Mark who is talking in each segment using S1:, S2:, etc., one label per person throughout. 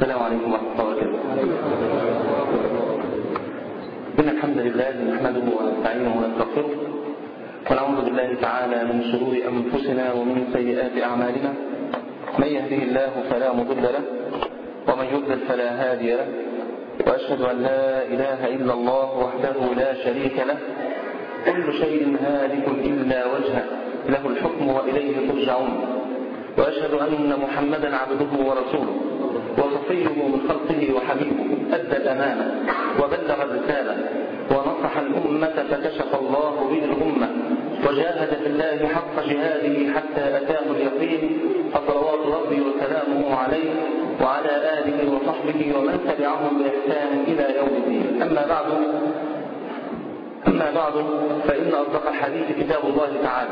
S1: السلام عليكم ورحمة الله وبركاته إن الحمد لله نحمده ونستعينه ونستغفره ونعوذ بالله تعالى من شرور أنفسنا ومن سيئات أعمالنا من يهده الله فلا مضل له ومن يضلل فلا هادي له وأشهد أن لا إله إلا الله وحده لا شريك له كل شيء هالك إلا وجهه له الحكم وإليه ترجعون وأشهد أن محمدا عبده ورسوله وصفيه من خلقه وحبيبه أدى الأمانة وبلغ الرسالة ونصح الأمة فكشف الله به الأمة وجاهد في الله حق جهاده حتى أتاه اليقين فصلوات ربي وسلامه عليه وعلى آله وصحبه ومن تبعهم بإحسان إلى يوم الدين أما بعد أما بعد فإن أصدق الحديث كتاب الله تعالى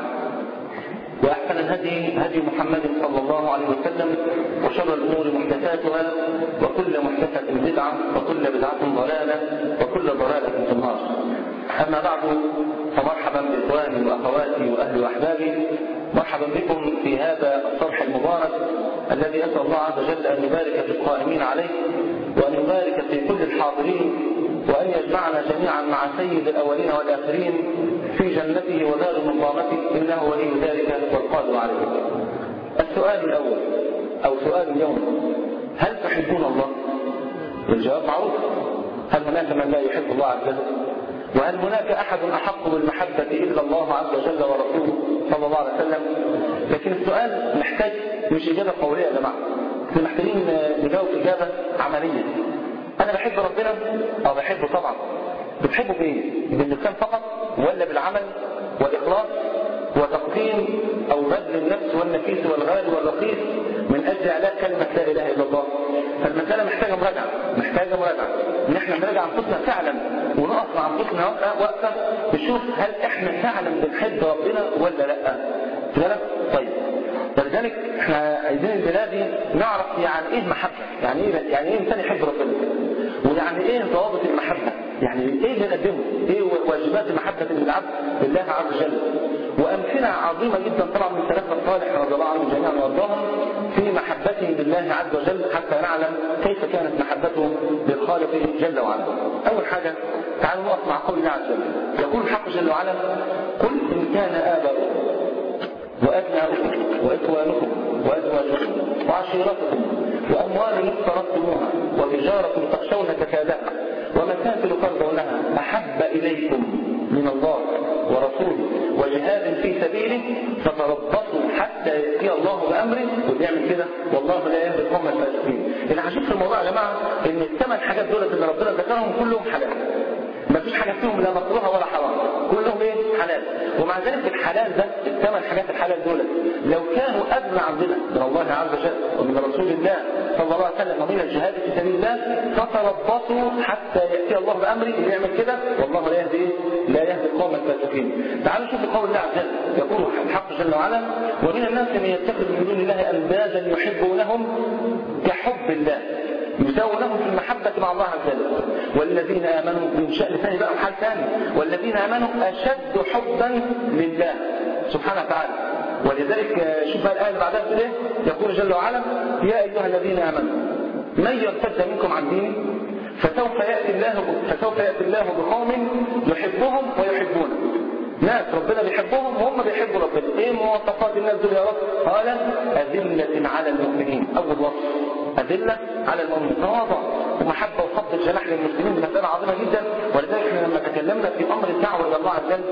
S1: وأحسن الهدي هدي محمد صلى الله عليه وسلم وشر الأمور محدثاتها وكل محدثة بدعة وكل بدعة ضلالة وكل ضلالة في النار أما بعد فمرحبا بإخواني وأخواتي وأهلي وأحبابي مرحبا بكم في هذا الصرح المبارك الذي أسأل الله عز وجل أن يبارك في القائمين عليه وأن يبارك في كل الحاضرين وأن يجمعنا جميعا مع سيد الأولين والآخرين في جنته ودار مقامته إنه ولي ذلك والقادر عليه السؤال الأول أو سؤال اليوم هل تحبون الله؟ الجواب معروف هل هناك من لا يحب الله عز وجل؟ وهل هناك أحد أحق بالمحبة إلا الله عز وجل ورسوله صلى الله عليه وسلم لكن السؤال محتاج مش إجابة قولية يا جماعة احنا محتاجين نجاوب إجابة عملية أنا بحب ربنا أو بحبه طبعا بتحبه بإيه؟ باللسان فقط ولا بالعمل والإخلاص وتقديم أو بذل النفس والنفيس والغالي والرخيص من أجل إعلاء كلمة لا إله إلا الله فالمسألة محتاجة مراجعة محتاجة مراجعة إن إحنا نراجع أنفسنا فعلا ونقف مع أنفسنا وقفة نشوف هل إحنا فعلا بنحب ربنا ولا لأ كده طيب فلذلك احنا عايزين البلاد دي نعرف يعني ايه محبة يعني ايه يعني ايه انسان يحب ربنا ويعني ايه ضوابط المحبة يعني ايه اللي نقدمه ايه واجبات محبة العبد لله عز وجل وامثله عظيمة جدا طبعا من سلفنا الصالح رضي الله عنهم جميعا وارضاهم في محبته لله عز وجل حتى نعلم كيف كانت محبته للخالق جل وعلا اول حاجة تعالوا نقف مع قول الله عز وجل يقول الحق جل وعلا قل ان كان اباؤكم وأبناؤكم وإخوانكم وأزواجكم وعشيرتكم وأموال اقترفتموها وتجارة تخشون كسادها ومساكن ترضونها أحب إليكم من الله ورسوله وجهاد في سبيله فتربصوا حتى يأتي الله بأمره وبيعمل كده والله لا يهدي القوم الفاسقين. العجيب في الموضوع يا جماعة إن الثمان حاجات دول اللي ربنا ذكرهم كلهم حلال. ما فيش حاجة فيهم لا مكروهة ولا حرام كلهم ايه حلال ومع ذلك الحلال ده الثمان حاجات الحلال دول لو كانوا أدنى عندنا من الله عز وجل ومن رسول الله صلى الله عليه وسلم ومن الجهاد في سبيل الله فتربصوا حتى يأتي الله بأمره اللي يعمل كده والله لا يهدي لا يهدي القوم الفاسقين تعالوا شوفوا قول الله عز وجل يقول الحق جل وعلا ومن الناس من يتخذ من دون الله أندادا يحبونهم كحب الله يساوونهم في المحبة مع الله عز وجل والذين آمنوا من شأن ثاني بقى حال ثاني والذين آمنوا أشد حبا لله سبحانه وتعالى ولذلك شوف الآية اللي بعدها بتقول ايه يقول جل وعلا يا أيها الذين آمنوا من يرتد منكم عن دينه فسوف يأتي الله فسوف يأتي الله بقوم يحبهم ويحبونه ناس ربنا بيحبهم وهم بيحبوا ربنا ايه مواصفات الناس دول يا رب قال أذلة على المؤمنين أول وصف أذلة على المؤمنين تواضع ومحبة وخفض الجناح للمسلمين دي مسألة عظيمة جدا ولذلك احنا لما تكلمنا في أمر الدعوة إلى الله عز وجل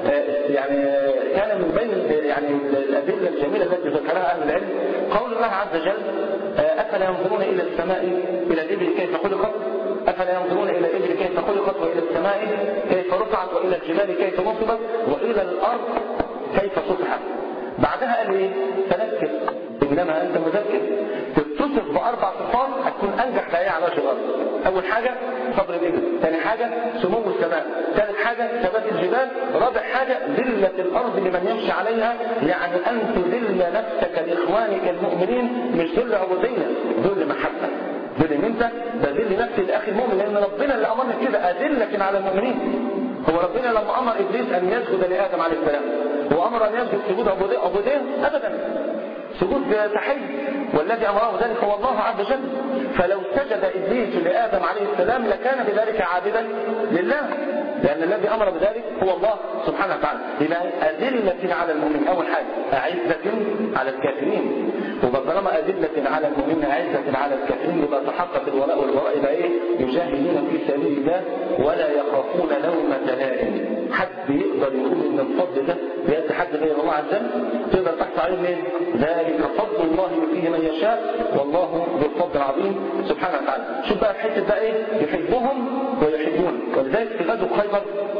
S1: يعني كان من بين يعني الأدلة الجميلة التي ذكرها أهل العلم قول الله عز وجل أفلا ينظرون إلى السماء إلى الإبل كيف خلقت أفلا ينظرون إلى الإبل كيف خلقت وإلى السماء كيف رفعت وإلى الجبال كيف نصبت وإلى الأرض كيف سطحت بعدها قال إيه فذكر إنما أنت مذكر تتصف بأربع صفات هتكون أنجح داعية على وجه الأرض أول حاجة صبر الإبل ثاني حاجة سمو السماء ثالث حاجة ثبات الجبال رابع حاجة ذلة الأرض لمن يمشي عليها يعني أن تذل نفسك لإخوانك المؤمنين مش ذل عبودية ذل محبة ذل ان انت بذل نفسي لاخي المؤمن لان ربنا اللي امرنا كده اذلة على المؤمنين هو ربنا لما امر ابليس ان يسجد لادم عليه السلام هو امر ان يسجد سجود عبوديه عبوديه ابدا سجود تحيه والذي امره ذلك هو الله عز وجل فلو سجد ابليس لادم عليه السلام لكان بذلك عابدا لله لان الذي امر بذلك هو الله سبحانه وتعالى يبقى اذله على المؤمن اول حاجه اعزه على الكافرين وطالما أدلة على المؤمنين أعزة على الكافرين يبقى تحقق الولاء والوراء يبقى إيه؟ يجاهدون في سبيل الله ولا يخافون لومة لائم حد يقدر يقول إن الفضل ده بيأتي حد غير الله عز وجل تقدر تحت عليه منين؟ ذلك فضل الله يؤتيه من يشاء والله ذو الفضل العظيم سبحانه وتعالى شوف بقى في حتة بقى إيه؟ يحبهم ويحبون ولذلك في غزوة خيبر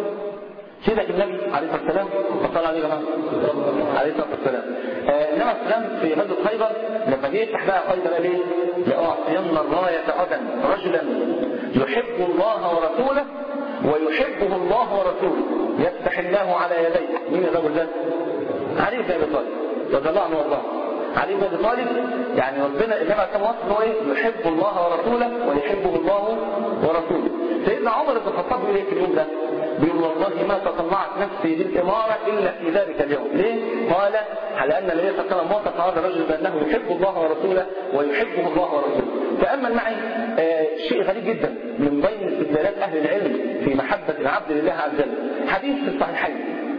S1: سيدك النبي عليه الصلاه والسلام وصلى عليه جماعه عليه الصلاه والسلام انما السلام في غزوه خيبر لما جه يفتح بقى خيبر قال ايه؟ لاعطين الرايه غدا رجلا يحب الله ورسوله ويحبه الله ورسوله يفتح الله على يديه مين الرجل ده؟ علي بن ابي طالب رضي الله عنه وارضاه علي بن ابي طالب يعني ربنا انما كان وصفه ايه؟ يحب الله ورسوله ويحبه الله ورسوله سيدنا عمر بن الخطاب بيقول ايه في اليوم ده؟ بيقول والله ما تطلعت نفسي بالإمارة إلا في ذلك اليوم ليه؟ قال على أن النبي صلى الله عليه وسلم وصف هذا الرجل بأنه يحب الله ورسوله ويحبه الله ورسوله تأمل معي آه شيء غريب جدا من بين استدلالات أهل العلم في محبة العبد لله عز وجل حديث في الصحيحين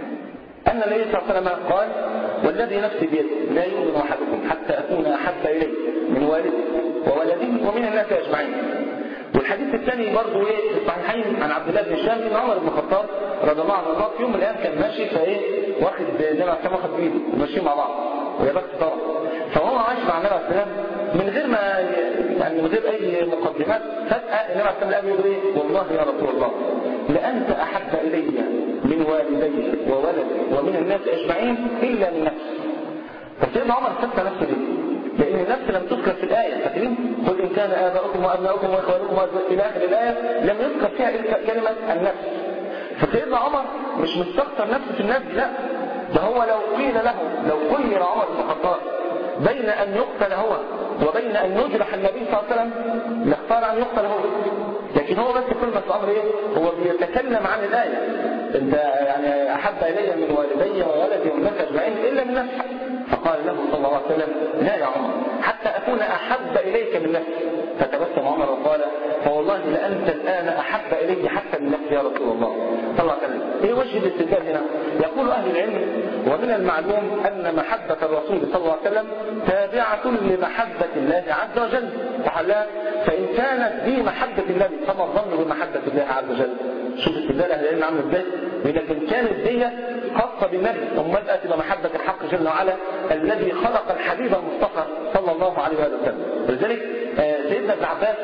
S1: أن النبي صلى الله عليه وسلم قال والذي نفسي بيده لا يؤمن أحدكم حتى أكون أحب إليه من والده وولده ومن الناس أجمعين والحديث الثاني برضه ايه في الصحيحين عن عبد الله بن هشام ان عمر بن الخطاب رضي الله عنه وارضاه في يوم من الايام كان ماشي فايه واخد زي ما كان واخد بايده وماشيين مع بعض ويا بخت طبعا فهو ماشي مع النبي عليه السلام من غير ما يعني من غير اي مقدمات فجاه النبي عليه السلام يقول ايه والله يا رسول الله لانت احب الي من والدي وولدي ومن الناس اجمعين الا من نفسي فسيدنا عمر استفتى نفسه ليه؟ لأن النفس لم تذكر في الآية فاكرين؟ قل إن كان آباؤكم وأبناؤكم وإخوانكم إلى آخر الآية لم يذكر فيها إلا كلمة النفس فسيدنا عمر مش مستخسر نفسه في النفس لا ده هو لو قيل له لو خير عمر بن الخطاب بين أن يقتل هو وبين أن يجرح النبي صلى الله عليه وسلم لاختار أن يقتل هو لكن هو بس كل بس أمر إيه؟ هو بيتكلم عن الآية أنت يعني أحب إلي من والدي وولدي والناس أجمعين إلا من نفسي فقال له صلى الله عليه وسلم لا يا عمر حتى أكون أحب إليك من نفسي فتبسم عمر وقال فوالله لأنت الآن أحب إلي حتى من نفسي يا رسول الله صلى الله عليه وسلم إيه وجه الاستدلال هنا يقول أهل العلم ومن المعلوم أن محبة الرسول صلى الله عليه وسلم تابعة لمحبة الله عز وجل تعالى فإن كانت دي محبة النبي فما الظن بمحبة الله عز وجل شوف استدلال أهل العلم عامل إزاي لكن كانت دي خاصة بالنبي أمال تأتي بمحبة الحق جل وعلا الذي خلق الحبيب المصطفى صلى الله عليه وسلم ولذلك سيدنا ابن عباس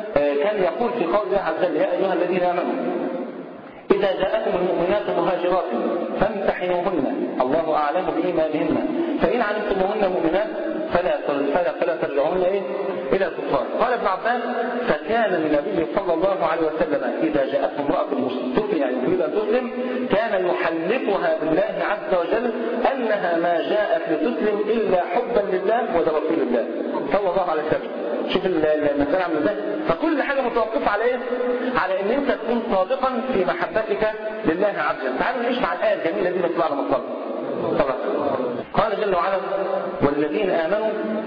S1: كان يقول في قول الله عز وجل يا أيها الذين آمنوا إذا جاءكم المؤمنات مهاجرات فامتحنوهن الله أعلم بإيمانهن فإن علمتموهن مؤمنات فلا فلا فلا ترجعون إيه؟ إلى الكفار قال ابن عباس فكان النبي صلى الله عليه وسلم إذا جاءته امرأة مسلمة يعني تريد أن تسلم كان يحلفها بالله عز وجل أنها ما جاءت لتسلم إلا حبا لله ولرسول الله صلى الله عليه وسلم شوف المسألة عامله ازاي فكل حاجة متوقفة على ايه؟ على ان انت تكون صادقا في محبتك لله عز وجل تعالوا نعيش مع الآية الجميلة دي بس على مصدر طبعا قال جل وعلا والذين آمنوا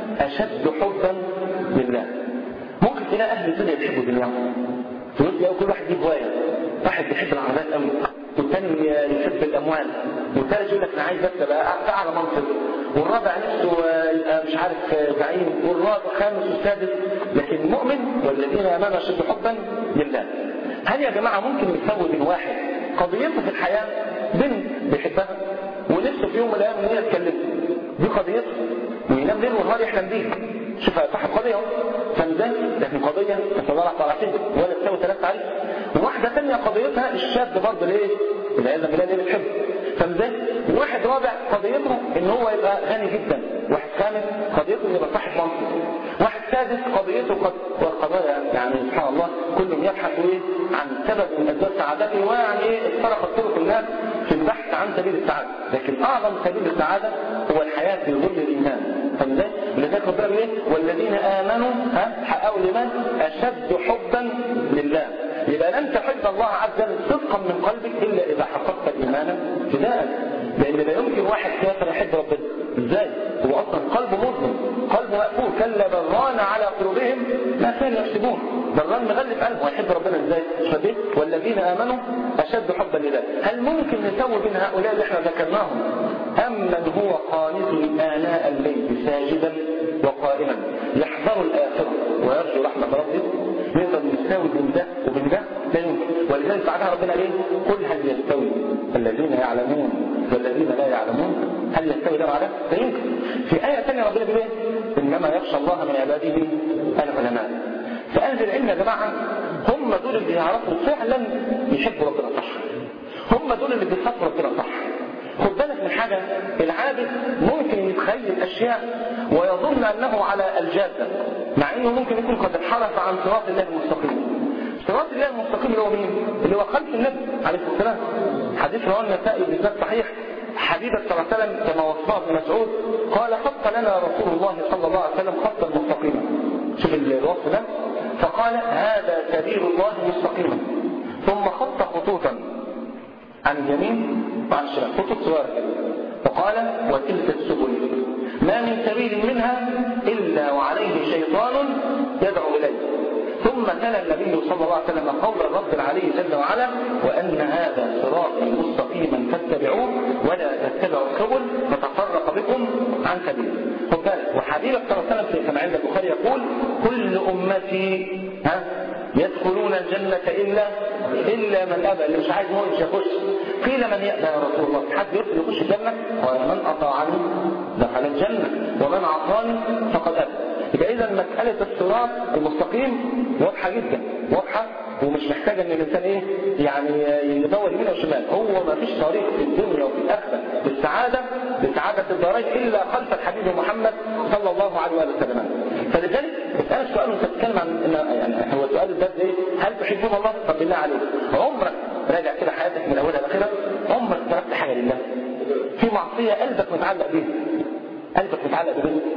S1: أشد حبا لله ممكن تلاقي أهل الدنيا يحبوا دنياهم تقول كل واحد يجيب هواية واحد بيحب العربيات قوي والثاني يحب الأموال والثالث يقول لك أنا عايز بس أبقى أعلى منصب والرابع نفسه يبقى مش عارف زعيم والرابع خامس والسادس لكن المؤمن والذين آمنوا أشد حبا لله هل يا جماعة ممكن نسوي بين واحد قضيته في الحياة بنت بيحبها ونفسه في يوم من الأيام إن هي تكلمه دي قضيته وينام ليل ونهار يحلم بيها شوف صاحب قضية فمزاج لكن قضية تتضرع طلعتين ولا تساوي ثلاثة عليه وواحدة ثانية قضيتها الشاب برضه ليه؟ العياذ بالله ليه بتحبه فمزاج وواحد رابع قضيته ان هو يبقى غني جدا واحد خامس قضيته ان يبقى صاحب منصب واحد سادس قضيته قد والقضايا يعني سبحان الله كلهم يبحثوا ايه عن سبب من اسباب سعادته ويعني ايه افترقت طرق الناس في البحث عن سبيل السعاده لكن اعظم سبيل السعاده هو الحياه في ظل الايمان فمزاج لذلك ربنا بيقول ايه والذين امنوا ها حققوا لمن اشد حبا لله يبقى لن تحب الله عز وجل صدقا من قلبك الا اذا حققت الايمان ابتداء لان لا يمكن واحد كافر يحب ربنا ازاي هو اصلا قلبه مظلم قلبه مقفول كلا بران على قلوبهم ما كانوا يكسبون بران مغلف قلبه هيحب ربنا ازاي فدي والذين امنوا اشد حبا لله هل ممكن نسوي بين هؤلاء اللي احنا ذكرناهم ام من هو قانت اناء الليل ساجدا وقائما يحذر الاخره ويرجو رحمه ربه نقدر نساوي بين ده وبين ده لا يمكن ولذلك بعدها ربنا ليه قل هل يستوي الذين يعلمون والذين لا يعلمون هل يستوي ده مع ده؟ لا يمكن في آية ثانية ربنا بيقول ايه؟ إنما يخشى الله من عباده العلماء فأهل العلم يا جماعة هم دول اللي يعرفوا فعلا يحبوا ربنا صح هم دول اللي بيخافوا ربنا صح خد بالك من حاجة العابد ممكن يتخيل أشياء ويظن أنه على الجادة مع أنه ممكن يكون قد انحرف عن صراط الله المستقيم صراط الله المستقيم اللي هو مين؟ اللي هو خلف النبي عليه الصلاة والسلام حديث رواه النسائي بإسناد صحيح حبيبك صلى الله عليه وسلم كما وصفه ابن مسعود قال خط لنا رسول الله صلى الله عليه وسلم خطا مستقيما شوف الوصف ده فقال هذا سبيل الله مستقيما ثم خط خطوطا عن اليمين وعن الشمال خطوط صغيره وقال وتلك السبل ما من سبيل منها الا وعليه شيطان يدعو اليه ثم تلا النبي صلى الله عليه وسلم قول الرب العلي جل وعلا وان هذا صراطي مستقيما فاتبعوه ولا تتبعوا السبل فتفرق بكم عن سبيله خد بالك وحبيبك صلى الله عليه وسلم كما عند البخاري يقول كل امتي ها يدخلون الجنة إلا إلا من أبى اللي مش عايز هو مش يخش قيل من يأبى يا رسول الله حد يدخل يخش الجنة قال من أطاعني دخل الجنة ومن عصاني فقد أبى يبقى إذا مسألة الصراط المستقيم واضحة جدا واضحة ومش محتاجة ان الانسان ايه يعني يدور يمين وشمال هو ما فيش طريق في الدنيا وفي الاخره للسعاده لسعاده الدارين الا خلف الحبيب محمد صلى الله عليه واله وسلم فلذلك اسالك سؤال وانت بتتكلم عن إن يعني هو سؤال الباب ايه هل تحبون الله طب بالله عليك عمرك راجع كده حياتك من اولها لاخرها عمرك تركت حاجه لله في معصيه قلبك متعلق بيها قلبك متعلق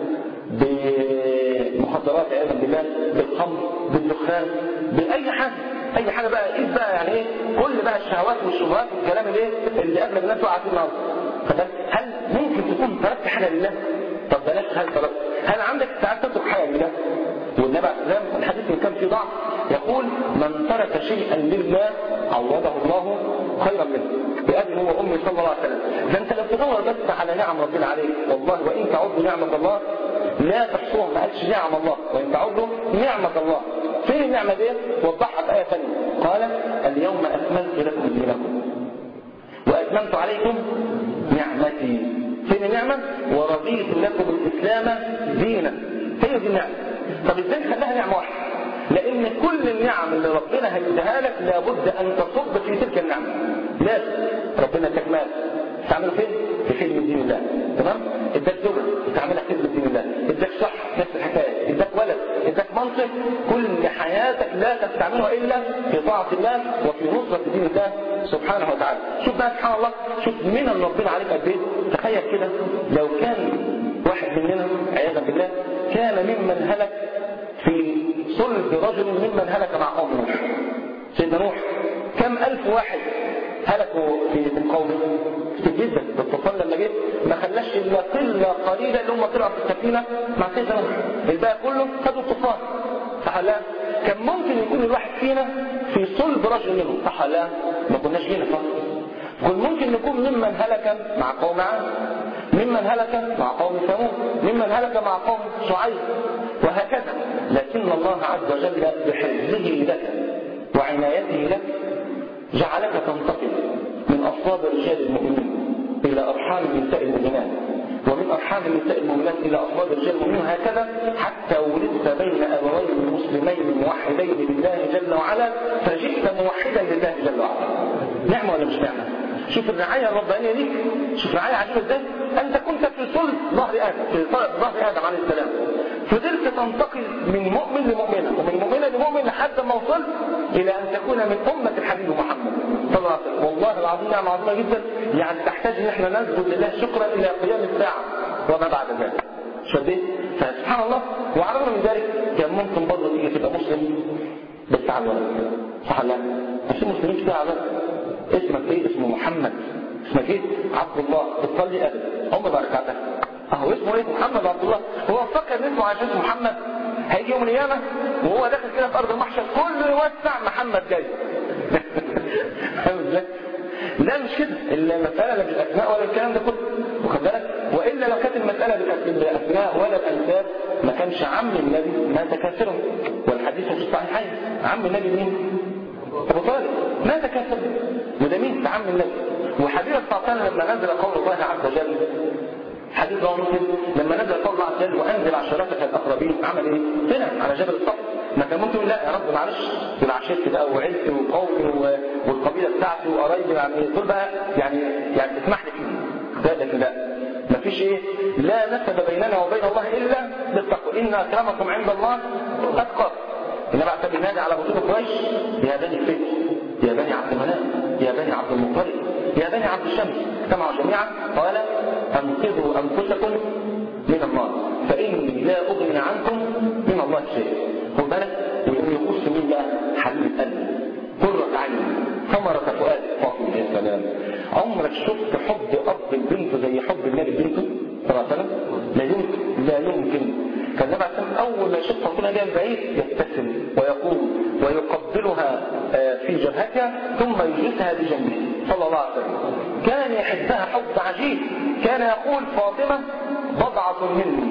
S1: بيها بمخدرات عياذا بالله بالخمر بالدخان باي حاجه اي حاجه بقى ايه بقى يعني ايه كل بقى الشهوات والشبهات والكلام الايه اللي اغلب الناس وقعت فيه النهارده هل ممكن تكون تركت حاجه لله طب بلاش هل تركت هل عندك ساعات تترك حاجه لله والنبي عليه السلام الحديث اللي كان فيه ضعف يقول من ترك شيئا لله عوضه الله خيرا منه بأبي هو وأمي صلى الله عليه وسلم ده أنت لو تدور بس على نعم ربنا عليك والله وإن تعدوا نعمة الله لا تحصوها ما قالش نعم الله وإن تعدوا نعمة الله فين النعمة دي؟ وضحها في آية ثانية قال اليوم أكملت لكم دينكم وأتممت عليكم نعمتي فين النعمة؟ ورضيت لكم الإسلام دينا هي دي النعمة طب ازاي خلاها نعمة واحدة؟ لأن كل النعم اللي ربنا هيديها لك لابد أن تصب في تلك النعمة لازم ربنا تكمل تعمله فين؟ في خدمة دين الله تمام؟ اداك زوجة تعملها خدمة دين الله اداك صح نفس الحكاية اداك ولد اداك منصب كل حياتك لا تستعملها إلا في طاعة الله وفي نصرة دين الله سبحانه وتعالى شوف بقى سبحان الله شوف من ربنا عليك قد ايه تخيل كده لو كان واحد مننا عياذا بالله كان ممن هلك في صلب رجل ممن هلك مع قوم نوح سيدنا نوح كم ألف واحد هلكوا في من قومه كتير جدا الطوفان لما جه ما خلاش الا قله قليله اللي هم طلعوا في السفينه مع سيدنا نوح الباقي كله خدوا الطوفان صح لا كان ممكن يكون الواحد فينا في صلب رجل منهم صح لا ما كناش جينا صح قل ممكن نكون ممن هلك مع قوم عاد ممن هلك مع قوم ثمود ممن هلك مع قوم شعيب وهكذا لكن الله عز وجل بحفظه لك وعنايته لك جعلك تنتقل من أصلاب رجال المؤمنين إلى أرحام النساء المؤمنات ومن أرحام النساء المؤمنات إلى أصلاب رجال المؤمنين هكذا حتى ولدت بين أبوين مسلمين موحدين لله جل وعلا فجئت موحدا لله جل وعلا نعمة ولا مش نعمة؟ شوف الرعاية الربانية ليك شوف رعاية عجيبة ازاي انت كنت في صلب ظهر ادم في ظهر ادم عليه السلام فضلت تنتقل من مؤمن لمؤمنة ومن مؤمنة لمؤمن لحد ما وصلت الى ان تكون من امة الحبيب محمد صلى الله عليه وسلم والله العظيم نعمة عظيمة جدا يعني تحتاج ان احنا نسجد لله شكرا الى قيام الساعة وما بعد ذلك شديت فسبحان الله وعلى الرغم من ذلك كان ممكن برضه تيجي تبقى مسلم بس على الولد صح لا مش مسلمين كده على اسمك ايه اسمه محمد اسمك ايه عبد الله بتصلي ابدا عمر ما ركعتك اهو اسمه ايه محمد عبد الله هو فكر ان اسمه عشان اسمه محمد هيجي يوم القيامه وهو داخل كده في ارض المحشر كله يوسع محمد جاي فاهم ازاي؟ لا مش كده المسألة لا بالأسماء ولا الكلام ده كله واخد بالك وإلا لو كانت المسألة بالأسماء ولا الأنساب ما كانش عم النبي مات كافرا والحديث في الصحيحين عم النبي مين؟ أبو طالب مات كافرا وده مين؟ عم النبي وحديث صلى الله عليه وسلم لما نزل قول الله عز وجل حديث رواه مسلم لما نزل قول الله عز وجل وانزل عشراتك الاقربين عمل ايه؟ طلع على جبل الصف ما كان ممكن لا يا رب معلش دول عشيرتي بقى وعيلتي وقومي والقبيله بتاعتي وقرايبي يعني دول بقى يعني يعني تسمح لي فيهم ده لكن لا ما فيش ايه لا نسب بيننا وبين الله الا بالتقوى ان اكرمكم عند الله اتقاكم انما اعتبر بينادي على بطوله قريش يا بني الفيل يا بني عبد المناف يا بني عبد المطلب يا بني عبد الشمس اجتمعوا جميعا قال انقذوا انفسكم من النار فاني لا اغني عنكم من الله شيء خد بالك ويقول يخص مين بقى حبيب قلبي قرة عين ثمرة فؤاد فاطمة يا سلام عمرك شفت حب اب البنت زي حب النبي بنته صلى الله عليه وسلم لا يمكن لا يمكن كان النبي عليه اول ما يشوف فاطمه جايه بعيد يبتسم ويقوم ويقبلها في جبهتها ثم يجلسها بجنبه صلى الله عليه وسلم كان يحبها حب عجيب كان يقول فاطمه بضعه مني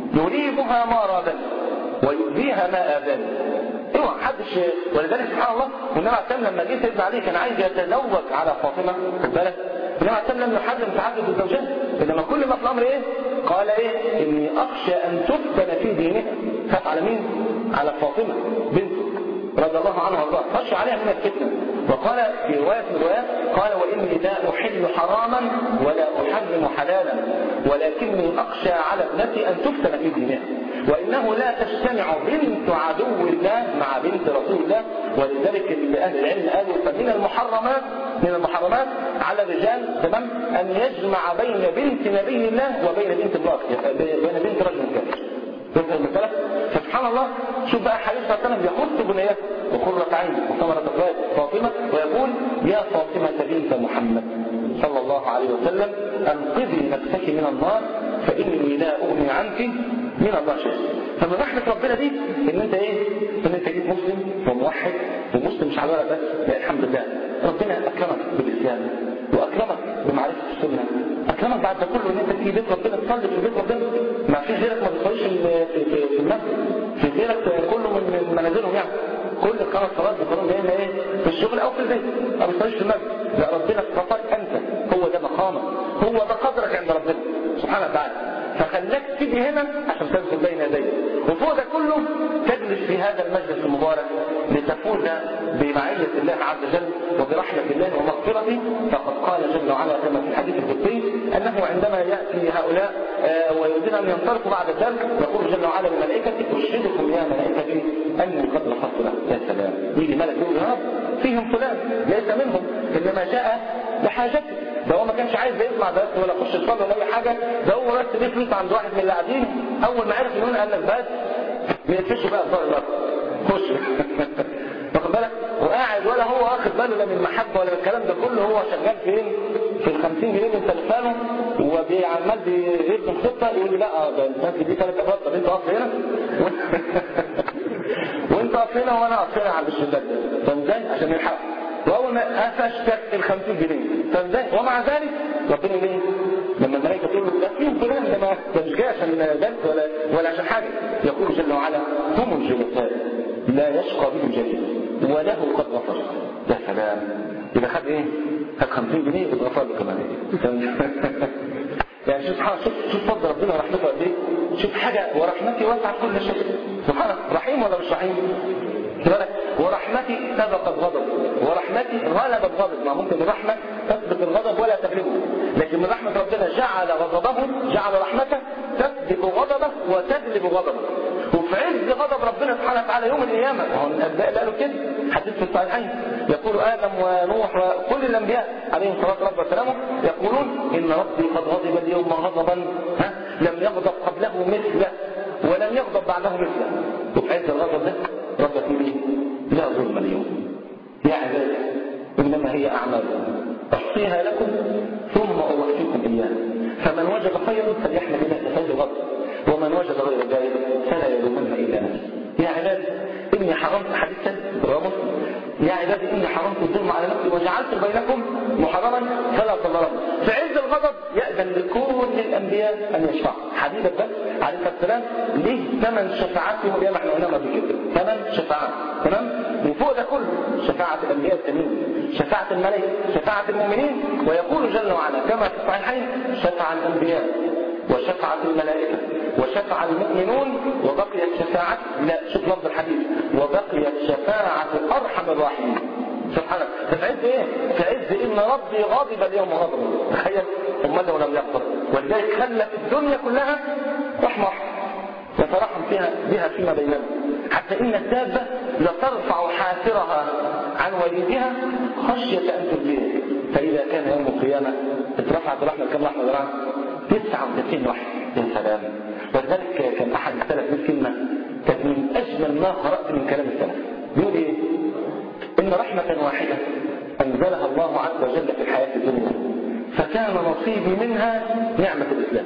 S1: يريبها ما رابني ويؤذيها ما آذاني اوعى محدش ولذلك سبحان الله والنبي عليه السلام لما جه سيدنا علي كان عايز يتزوج على فاطمه خد بالك النبي عليه السلام لم يحرم تعدد الزوجات انما كل ما في الامر ايه؟ قال ايه؟ اني اخشى ان تفتن في دينها خاف على مين؟ على فاطمه بنته رضي الله عنها وارضاها خشى عليها من الفتنه وقال في روايه من الروايات قال واني لا احل حراما ولا احرم حلالا ولكني اخشى على ابنتي ان تفتن في دينها وانه لا تجتمع بنت عدو الله مع بنت رسول الله ولذلك اهل العلم قالوا فمن المحرمات من المحرمات على الرجال تمام ان يجمع بين بنت نبي الله وبين بنت امراه بين بنت رجل كافر فهمت المسألة؟ فسبحان الله شوف بقى حديث صلى الله عليه وسلم يخص بنيته وقرة عين وثمرة فؤاد فاطمة ويقول يا فاطمة بنت محمد صلى الله عليه وسلم انقذي نفسك من النار فإني لا أغني عنك من الله شيء فمن رحمة ربنا دي ان انت ايه ان انت جيت مسلم وموحد ومسلم مش على ورق بس لا الحمد لله ربنا اكرمك بالاسلام واكرمك بمعرفة السنة اكرمك بعد ده كله ان انت تيجي بيت ربنا تصلي في بيت ربنا ما فيش غيرك ما بيصليش في في في المسجد في غيرك كله من منازلهم يعني كل الخمس صلوات بيكونوا جايين ايه في الشغل او في البيت ما بيصليش في المسجد لا ربنا اصطفاك انت هو ده مقامك هو ده قدرك عند ربنا سبحانه وتعالى فخلاك تيجي هنا عشان تدخل بين يديه وفوق ده كله تجلس في هذا المجلس المبارك لتفوز بمعية الله عز وجل وبرحمة الله ومغفرته فقد قال جل وعلا كما في الحديث القدسي أنه عندما يأتي هؤلاء ويريدون أن ينطلقوا بعد ذلك يقول جل وعلا للملائكة أشهدكم يا ملائكتي أني قد غفرت له يا سلام يجي ملك يقول يا رب فيهم فلان ليس منهم إنما جاء لحاجته ده هو ما كانش عايز يسمع درس ولا يخش يصلي ولا اي حاجه ده هو بس ليه فلوس عند واحد من اللي قاعدين اول ما عرف ان هنا قال لك بس ما يقفش بقى الظاهر بقى خش واخد بالك وقاعد ولا هو واخد باله لا من المحبه ولا من الكلام ده كله هو شغال فين في ال 50 جنيه من تلفانه وعمال بيرسم خطه يقول لي لا ده الناس دي ثلاث افراد طب انت اقف هنا وانت اقف هنا وانا اقف هنا عند الشباك ده فاهم ازاي عشان نلحق واول ما قفشتك ال 50 جنيه فاهم ازاي ومع ذلك ربنا ليه لما الملائكه تقول له ده فين فلان ده ما ده مش جاي عشان درس ولا ولا عشان حاجه يقول جل وعلا هم الجلساء لا يشقى بهم جليس وله قد غفر يا سلام يبقى خد ايه؟ خد 50 جنيه واتغفر له كمان يعني شوف شوف شوف فضل ربنا ورحمته قد ايه شوف حاجه ورحمتي واسعه كل شيء سبحانه رحيم ولا مش رحيم؟ بالك ورحمتي سبقت غضب ورحمتي غلبت غضب ما ممكن الرحمة تسبق الغضب ولا تغلبه لكن من رحمة ربنا جعل غضبه جعل رحمته تسبق غضبه وتغلب غضبه وفي عز غضب ربنا سبحانه وتعالى يوم القيامة وهو الأنبياء اللي قالوا كده حديث في الصحيحين يقول آدم ونوح وكل الأنبياء عليهم صلاة رب وسلامه يقولون إن ربي قد غضب اليوم غضبا ها لم يغضب قبله مثله ولم يغضب بعده مثله وفي عز الغضب ده رب يقول لي لا ظلم اليوم يا عبادي إنما هي أعمال أحصيها لكم ثم أوفيكم إياها فمن وجد خيرا فليحمد الله عبادي إني حرمت حديثا رواه مسلم يا عبادي إني حرمت الظلم على نفسي وجعلت بينكم محرما فلا تظلموا في عز الغضب يأذن لكل الأنبياء أن يشفعوا حبيبك بس عليه الصلاة والسلام ليه ثمان شفاعات يوم القيامة احنا قلنا قبل كده ثمان شفاعات تمام من فوق ده كله شفاعة الأنبياء التانيين شفاعة الملائكة شفاعة المؤمنين ويقول جل وعلا كما في الصحيحين شفع الأنبياء وشفعت الملائكة وشفع المؤمنون وبقيت شفاعة لا شوف لفظ الحديث وبقيت شفاعة أرحم الراحمين سبحانه في عز ايه؟ في عز ان ربي غاضب اليوم غضبا تخيل امال لو لم يغضب ولذلك خلى في الدنيا كلها رحمه يترحم فيها بها فيما بيننا حتى ان الدابه لترفع حافرها عن وليدها خشيه ان تؤذيه فاذا كان يوم القيامه اترفعت الرحمه كم رحمه جماعه 99 واحد يا سلام ولذلك كان احد السلف من كلمه كانت من اجمل ما قرات من كلام السلف بيقول ايه؟ ان رحمه واحده انزلها الله عز وجل في الحياه الدنيا فكان نصيبي منها نعمه الاسلام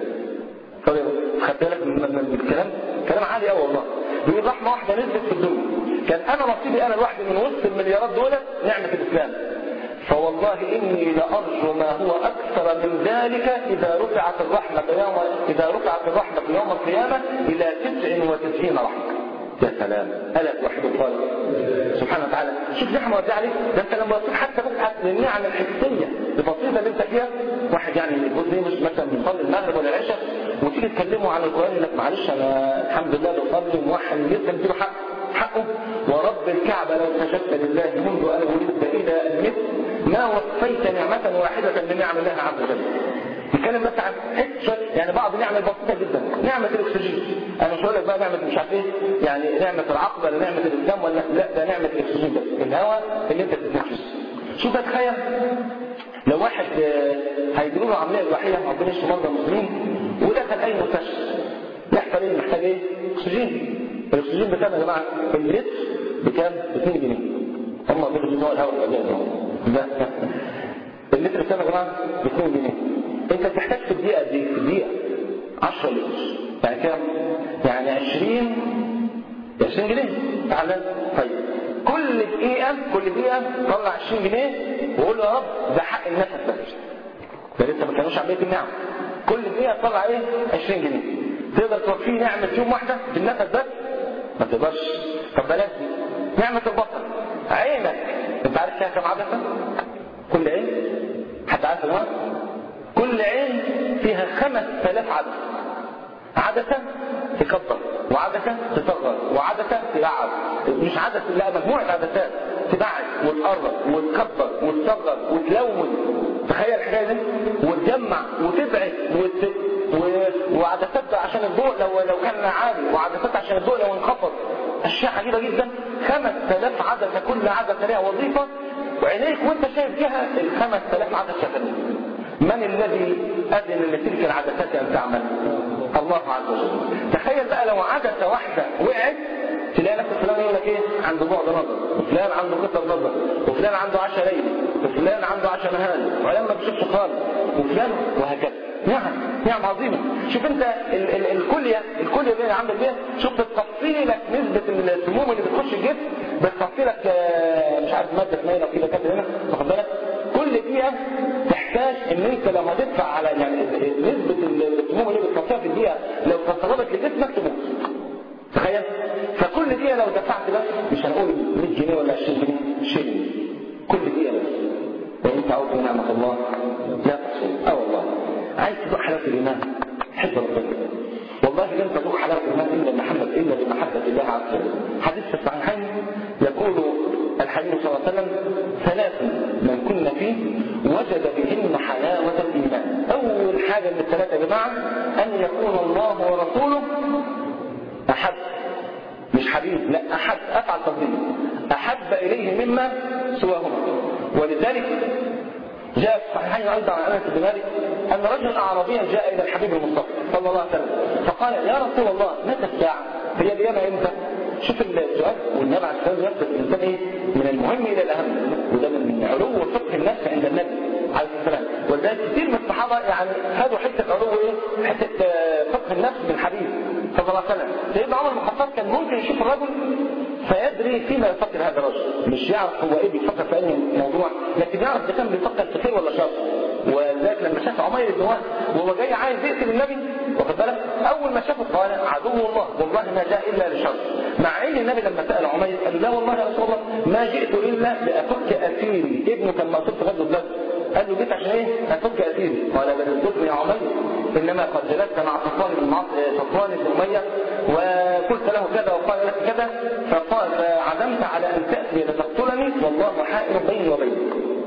S1: خدت بالك من الكلام كلام عالي قوي والله بيقول رحمه واحده نزلت في الدنيا كان انا نصيبي انا لوحدي من وسط المليارات دول نعمه الاسلام فوالله إني لأرجو ما هو أكثر من ذلك إذا رفعت الرحمة يوم إذا رفعت الرحمة يوم القيامة إلى 99 رحمة يا سلام ألا توحد الخالق سبحانه وتعالى شوف نعمة ودي عليك ده أنت لما تصير حتى تبحث للنعم الحسية البسيطة اللي أنت فيها واحد يعني يقول زي مش مثلا بيصلي المغرب ولا العشاء وتيجي تكلمه عن القرآن يقول لك معلش أنا الحمد لله بصلي وموحد جدا اديله حق حقه ورب الكعبة لو سجدت لله منذ أن ولدت إلى أن مت ما وفيت نعمة واحدة من نعم الله عز وجل نتكلم بس عن حته يعني بعض النعم البسيطه جدا نعمه الاكسجين انا مش هقول لك بقى نعمه مش عارف ايه يعني نعمه العقل ولا نعمه الاسلام ولا لا ده نعمه الاكسجين بس الهواء اللي انت بتتنفسه شوف تخيل لو واحد هيجروا له عمليه جراحيه ربنا يشفي مرضى المسلمين ودخل اي مستشفى يحصل ايه محتاج ايه؟ اكسجين الاكسجين بكام يا جماعه؟ اللتر بكام؟ ب 2 جنيه هم بيقولوا ان هو الهواء الأجازة لا اللتر بكام يا جماعه؟ ب 2 جنيه انت بتحتاج في الدقيقه قد ايه؟ في الدقيقه 10 لتر يعني كام؟ يعني 20 20 جنيه تعالى طيب كل دقيقة كل دقيقة طلع 20 جنيه وقول له يا رب ده حق النفس بس ده لسه ما كانوش عملية النعم كل دقيقة طلع ايه 20 جنيه تقدر توفيه نعمة يوم واحدة بالنفس بس ما تقدرش طب بلاش دي نعمة البصر عينك انت عارف فيها كم عدسة كل عين حد عارف يا جماعة كل عين فيها 5000 عدسة عدسة تكبر وعدسة تصغر وعدسة تبعد مش عدسة لا مجموعة عدسات تبعد وتقرب وتكبر وتصغر وتلون تخيل الحكاية دي وتجمع وتبعد وت... و... وعدسات عشان الضوء لو لو كان عالي وعدسات عشان الضوء لو انخفض اشياء عجيبة جدا 5000 عدسة كل عدسة لها وظيفة وعينيك وانت شايف فيها ال 5000 عدسة تانية من الذي أذن لتلك العدسات أن تعمل الله عز وجل تخيل بقى لو عدسة واحدة وقعت تلاقي نفس فلان يقول لك ايه عنده بعد نظر وفلان عنده قصر نظر وفلان عنده عشاء ليل وفلان عنده عشاء نهار وفلان ما بيشوفش خالص وفلان وهكذا نعم نعم عظيمة شوف انت ال ال الكلية الكلية اللي عامل بيها شوف بتصفي لك نسبة السموم اللي بتخش الجسم بتصفي لك مش عارف مادة اسمها لو كده كاتب هنا واخد بالك كل دقيقة تحتاج ان انت لو هتدفع على يعني نسبة السموم اللي بتصفيها في الدقيقة لو تصرفت لجسمك تموت تخيل فكل دقيقة لو دفعت بس مش هنقول 100 جنيه ولا 20 جنيه شيء كل دقيقة بس وإن تعودوا نعمة الله لا تحصوا اه والله عايز تذوق حلاوة الإيمان حب ربنا والله لن تذوق حلاوة الإيمان إلا محمد إلا بمحبة الله عز وجل حديث في الصحيحين يقول الحبيب صلى الله عليه وسلم ثلاث من كنا فيه وجد بهن حلاوة الإيمان أول حاجة من الثلاثة يا جماعة أن يكون الله ورسوله أحب مش حبيب لا أحب أفعل تفضيل أحب إليه مما سواهما ولذلك جاء في الصحيحين أيضا عن أنس بن مالك أن رجلا أعرابيا جاء إلى الحبيب المصطفى صلى الله عليه وسلم فقال يا رسول الله متى الساعة؟ هي القيامة إمتى؟ شوف السؤال والنبي عليه الصلاة والسلام يقصد الإنسان إيه؟ من المهم إلى الأهم وده من علو فقه النفس عند النبي عليه الصلاة والسلام ولذلك كثير من الصحابة يعني خدوا حتة علو إيه؟ حتة فقه النفس من الحديث صلى صلى الله عليه وسلم سيدنا عمر بن الخطاب كان ممكن يشوف الرجل فيدري فيما يفكر هذا الرجل مش يعرف هو ايه بيفكر في اي موضوع لكن يعرف اذا كان بيفكر في خير ولا شر ولذلك لما شاف عمير بن وهب وهو جاي عايز يقتل النبي واخد بالك اول ما شافه قال عدو الله والله ما جاء الا لشر مع ان النبي لما سال عمير قال له لا والله يا رسول الله ما جئت الا لافك اسيري ابنه كان مقصود في غزوه بدر قال له جيت عشان ايه افك اسيري قال بل الظلم يا عمير انما قد جلست مع صفوان بن صفوان بن اميه وقلت له كذا وقال لك كذا فقال فعزمت على ان تاتي لتقتلني والله حائل بيني وبينك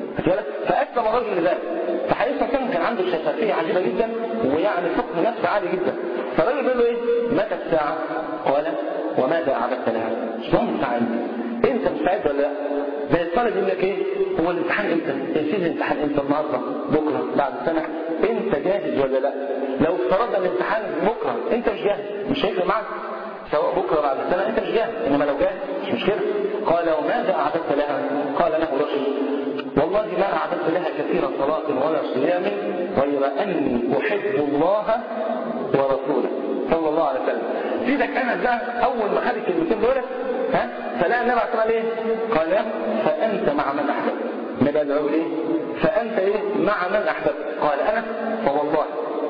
S1: فاسلم الرجل لذلك فحقيقه كان كان عنده شفافيه عجيبه جدا ويعني فقه نفس عالي جدا فالراجل بيقول له ايه متى الساعه قال وماذا اعددت لها مش مهم الساعه انت مستعد ولا لا زي الطالب يقول لك ايه هو الامتحان امتى يا سيدي الامتحان امتى النهارده بكره بعد سنه انت جاهز ولا لا لو افترضنا الامتحان بكره انت مش جاهز مش هيفرق معاك سواء بكره بعد سنه انت مش جاهز انما لو جاهز مش مشكله قال وماذا اعددت لها قال له رجل والله ما اعددت لها كثير صلاه ولا صيام غير اني احب الله ورسوله صلى الله عليه وسلم سيدك انا ده اول ما خد الكلمتين دول ها فلا النبي عليه الصلاه ايه قال له فانت مع من احببت النبي قال له ايه فانت ايه مع من احببت قال انا فوالله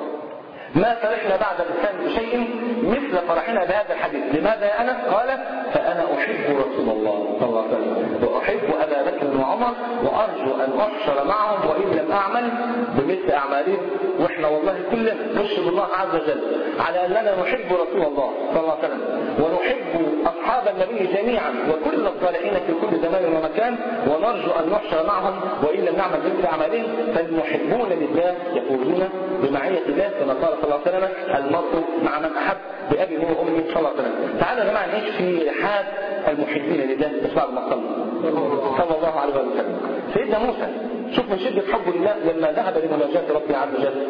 S1: ما فرحنا بعد الإسلام بشيء مثل فرحنا بهذا الحديث لماذا يا أنس قال فأنا أحب رسول الله صلى الله عليه وسلم وأحب أبا بكر وعمر وأرجو أن أحشر معهم وإن لم أعمل بمثل أعمالهم وإحنا والله كلنا نشهد الله عز وجل على أننا نحب رسول الله صلى الله عليه وسلم ونحب أصحاب النبي جميعا وكل الصالحين في كل زمان ومكان ونرجو أن نحشر معهم وإن لم نعمل بمثل أعمالهم فالمحبون لله يفوزون بمعية الله كما قال صلى الله عليه وسلم المرء مع من أحب بأبي هو وأمي صلى الله عليه وسلم تعالوا يا جماعة نعيش في حال المحبين لله اسمع المصلي صلى الله عليه وسلم سيدنا موسى شوف من شدة حبه لله لما ذهب لمناجاة ربه عز وجل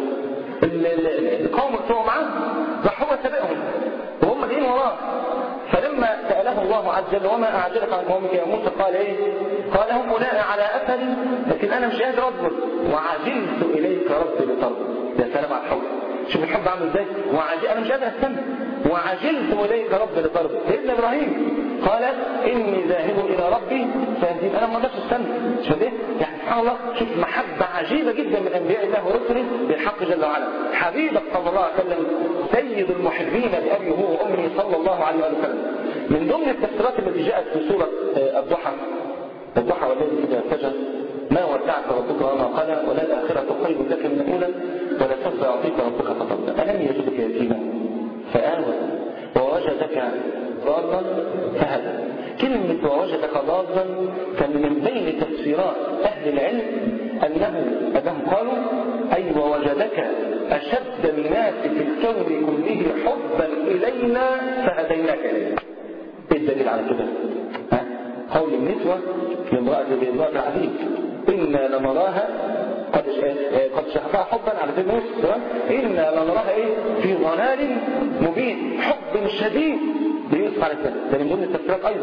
S1: القوم بتوعه معاه راح هو سابقهم وهم جايين وراه فلما سأله الله عز وجل وما أعجلك عن قومك يا موسى قال إيه قال هم أولئك على أثري لكن أنا مش قادر أصبر وعجلت إليك ربي لترضى يا سلام على الحب شوف الحب عامل ازاي وعجل انا مش قادر استنى وعجلت اليك رب لترضى سيدنا ابراهيم قال اني ذاهب الى ربي سيهدين انا ما اقدرش استنى شوف ايه يعني سبحان الله شوف محبه عجيبه جدا من انبياء الله ورسله بالحق جل وعلا حبيبك صلى الله عليه وسلم سيد المحبين بابي هو وامي صلى الله عليه وسلم من ضمن التفسيرات التي جاءت في سوره الضحى الضحى والليل اذا سجد ما ودعك ربك وما قال ولا الآخرة خير لك من الأولى ولا سوف يعطيك ربك فترضى ألم يجدك يتيما فآوى ووجدك ضالا فهدى كلمة ووجدك ضالا كان من بين تفسيرات أهل العلم أنه أنهم قالوا أي ووجدك أشد الناس في الكون كله حبا إلينا فهديناك إليه إيه الدليل على كده؟ ها؟ قول النسوة لامرأة لامرأة العزيز إنا لنراها قد قد شهفها حبا على سيدنا موسى إنا لنراها إيه في ضلال مبين حب شديد ليوسف عليه السلام ده من ضمن التفسيرات أيضا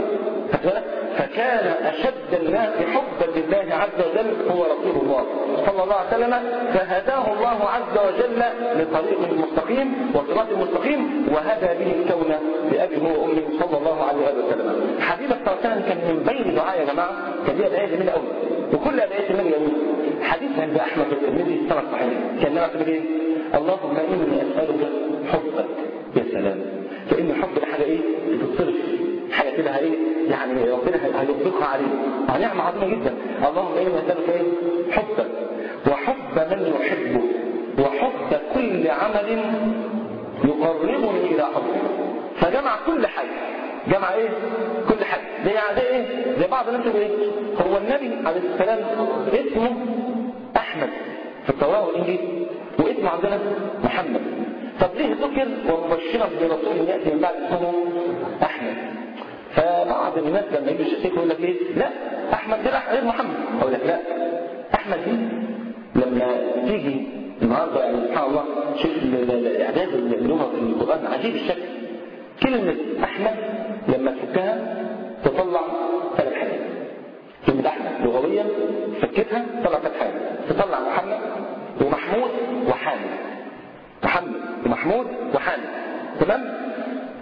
S1: فكان أشد الناس حبا لله عز وجل هو رسول الله صلى الله عليه وسلم فهداه الله عز وجل لطريق المستقيم وصراط المستقيم وهدى به الكون بأبي هو وأمه صلى الله عليه وسلم حبيبك صلى الله عليه وسلم كان من بين دعاء يا جماعة كان ليها دعاية جميلة قوي وكل أدعية النبي جميلة حديث عند أحمد الترمذي السنة الصحيح كان نعتبر إيه؟ اللهم إني أسألك حبك يا سلام فإن الحب ده حاجة إيه؟ بتتصرف حاجة كده ايه يعني ربنا هيطلقها عليه نعمة عظيمة جدا اللهم إني أسألك إيه؟ حبك وحب من يحبه وحب كل عمل يقربني إلى حبك فجمع كل حاجة جمع ايه كل حاجة زي زي ايه زي بعض الناس يقول ايه هو النبي عليه السلام اسمه احمد في التوراة والانجيل واسمه عندنا محمد طب ليه ذكر ومبشرا برسول ياتي من بعد اسمه احمد فبعض الناس لما يجي الشيخ يقول لك ايه لا احمد ده غير محمد اقول لك لا احمد دي لما تيجي النهارده يعني سبحان الله شوف اعداد اللغه في القران عجيب الشكل كلمة أحمد لما تفكها تطلع ثلاث حاجات كلمة أحمد لغويا فكتها تطلع ثلاث حاجات تطلع محمد ومحمود وحامد محمد ومحمود وحامد تمام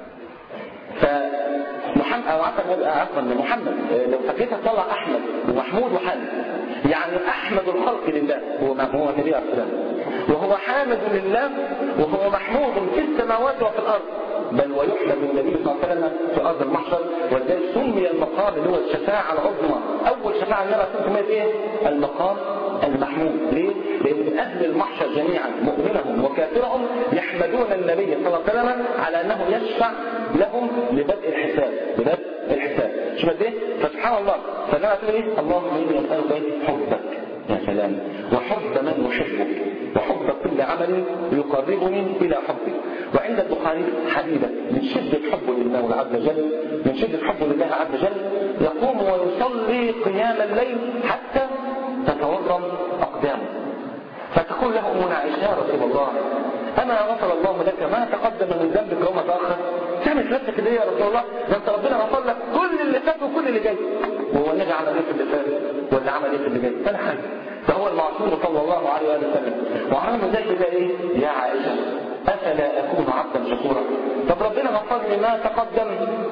S1: عفوا محمد لو فكيتها تطلع احمد ومحمود وحامد يعني احمد الخلق لله هو هو النبي عليه السلام وهو حامد لله وهو محمود في السماوات وفي الارض بل ويحمد النبي صلى الله عليه وسلم في ارض المحشر ولذلك سمي المقام اللي هو الشفاعه العظمى اول شفاعه النبي عليه الصلاه والسلام ايه؟ المقام المحمود ليه؟ لان اهل المحشر جميعا مؤمنهم وكافرهم يحمدون النبي صلى الله عليه وسلم على انه يشفع لهم لبدء الحساب لبدء الحساب شوف قد ايه؟ فسبحان الله فالنبي تقول ايه؟ اللهم اني اسالك ايه؟ حبك يا سلام وحب من يحبك وحب كل عمل يقربني الى حبك وعند البخاري حبيبه من شده حبه لله عز وجل من شده حبه لله عز وجل يقوم ويصلي قيام الليل حتى تتورم اقدامه فتقول له امنا عائشه يا رسول الله اما غفر الله لك ما تقدم من ذنبك وما تاخر تعمل نفسك ليه يا رسول الله ده انت ربنا غفر لك كل اللي فات وكل اللي جاي وهو النبي عمل ايه في اللي فات ولا عمل ايه في اللي جاي ولا حاجه فهو المعصوم صلى الله عليه واله وسلم وعمل ذلك ده ايه يا عائشه افلا اكون عبدا شكورا طب ربنا غفر لي ما تقدم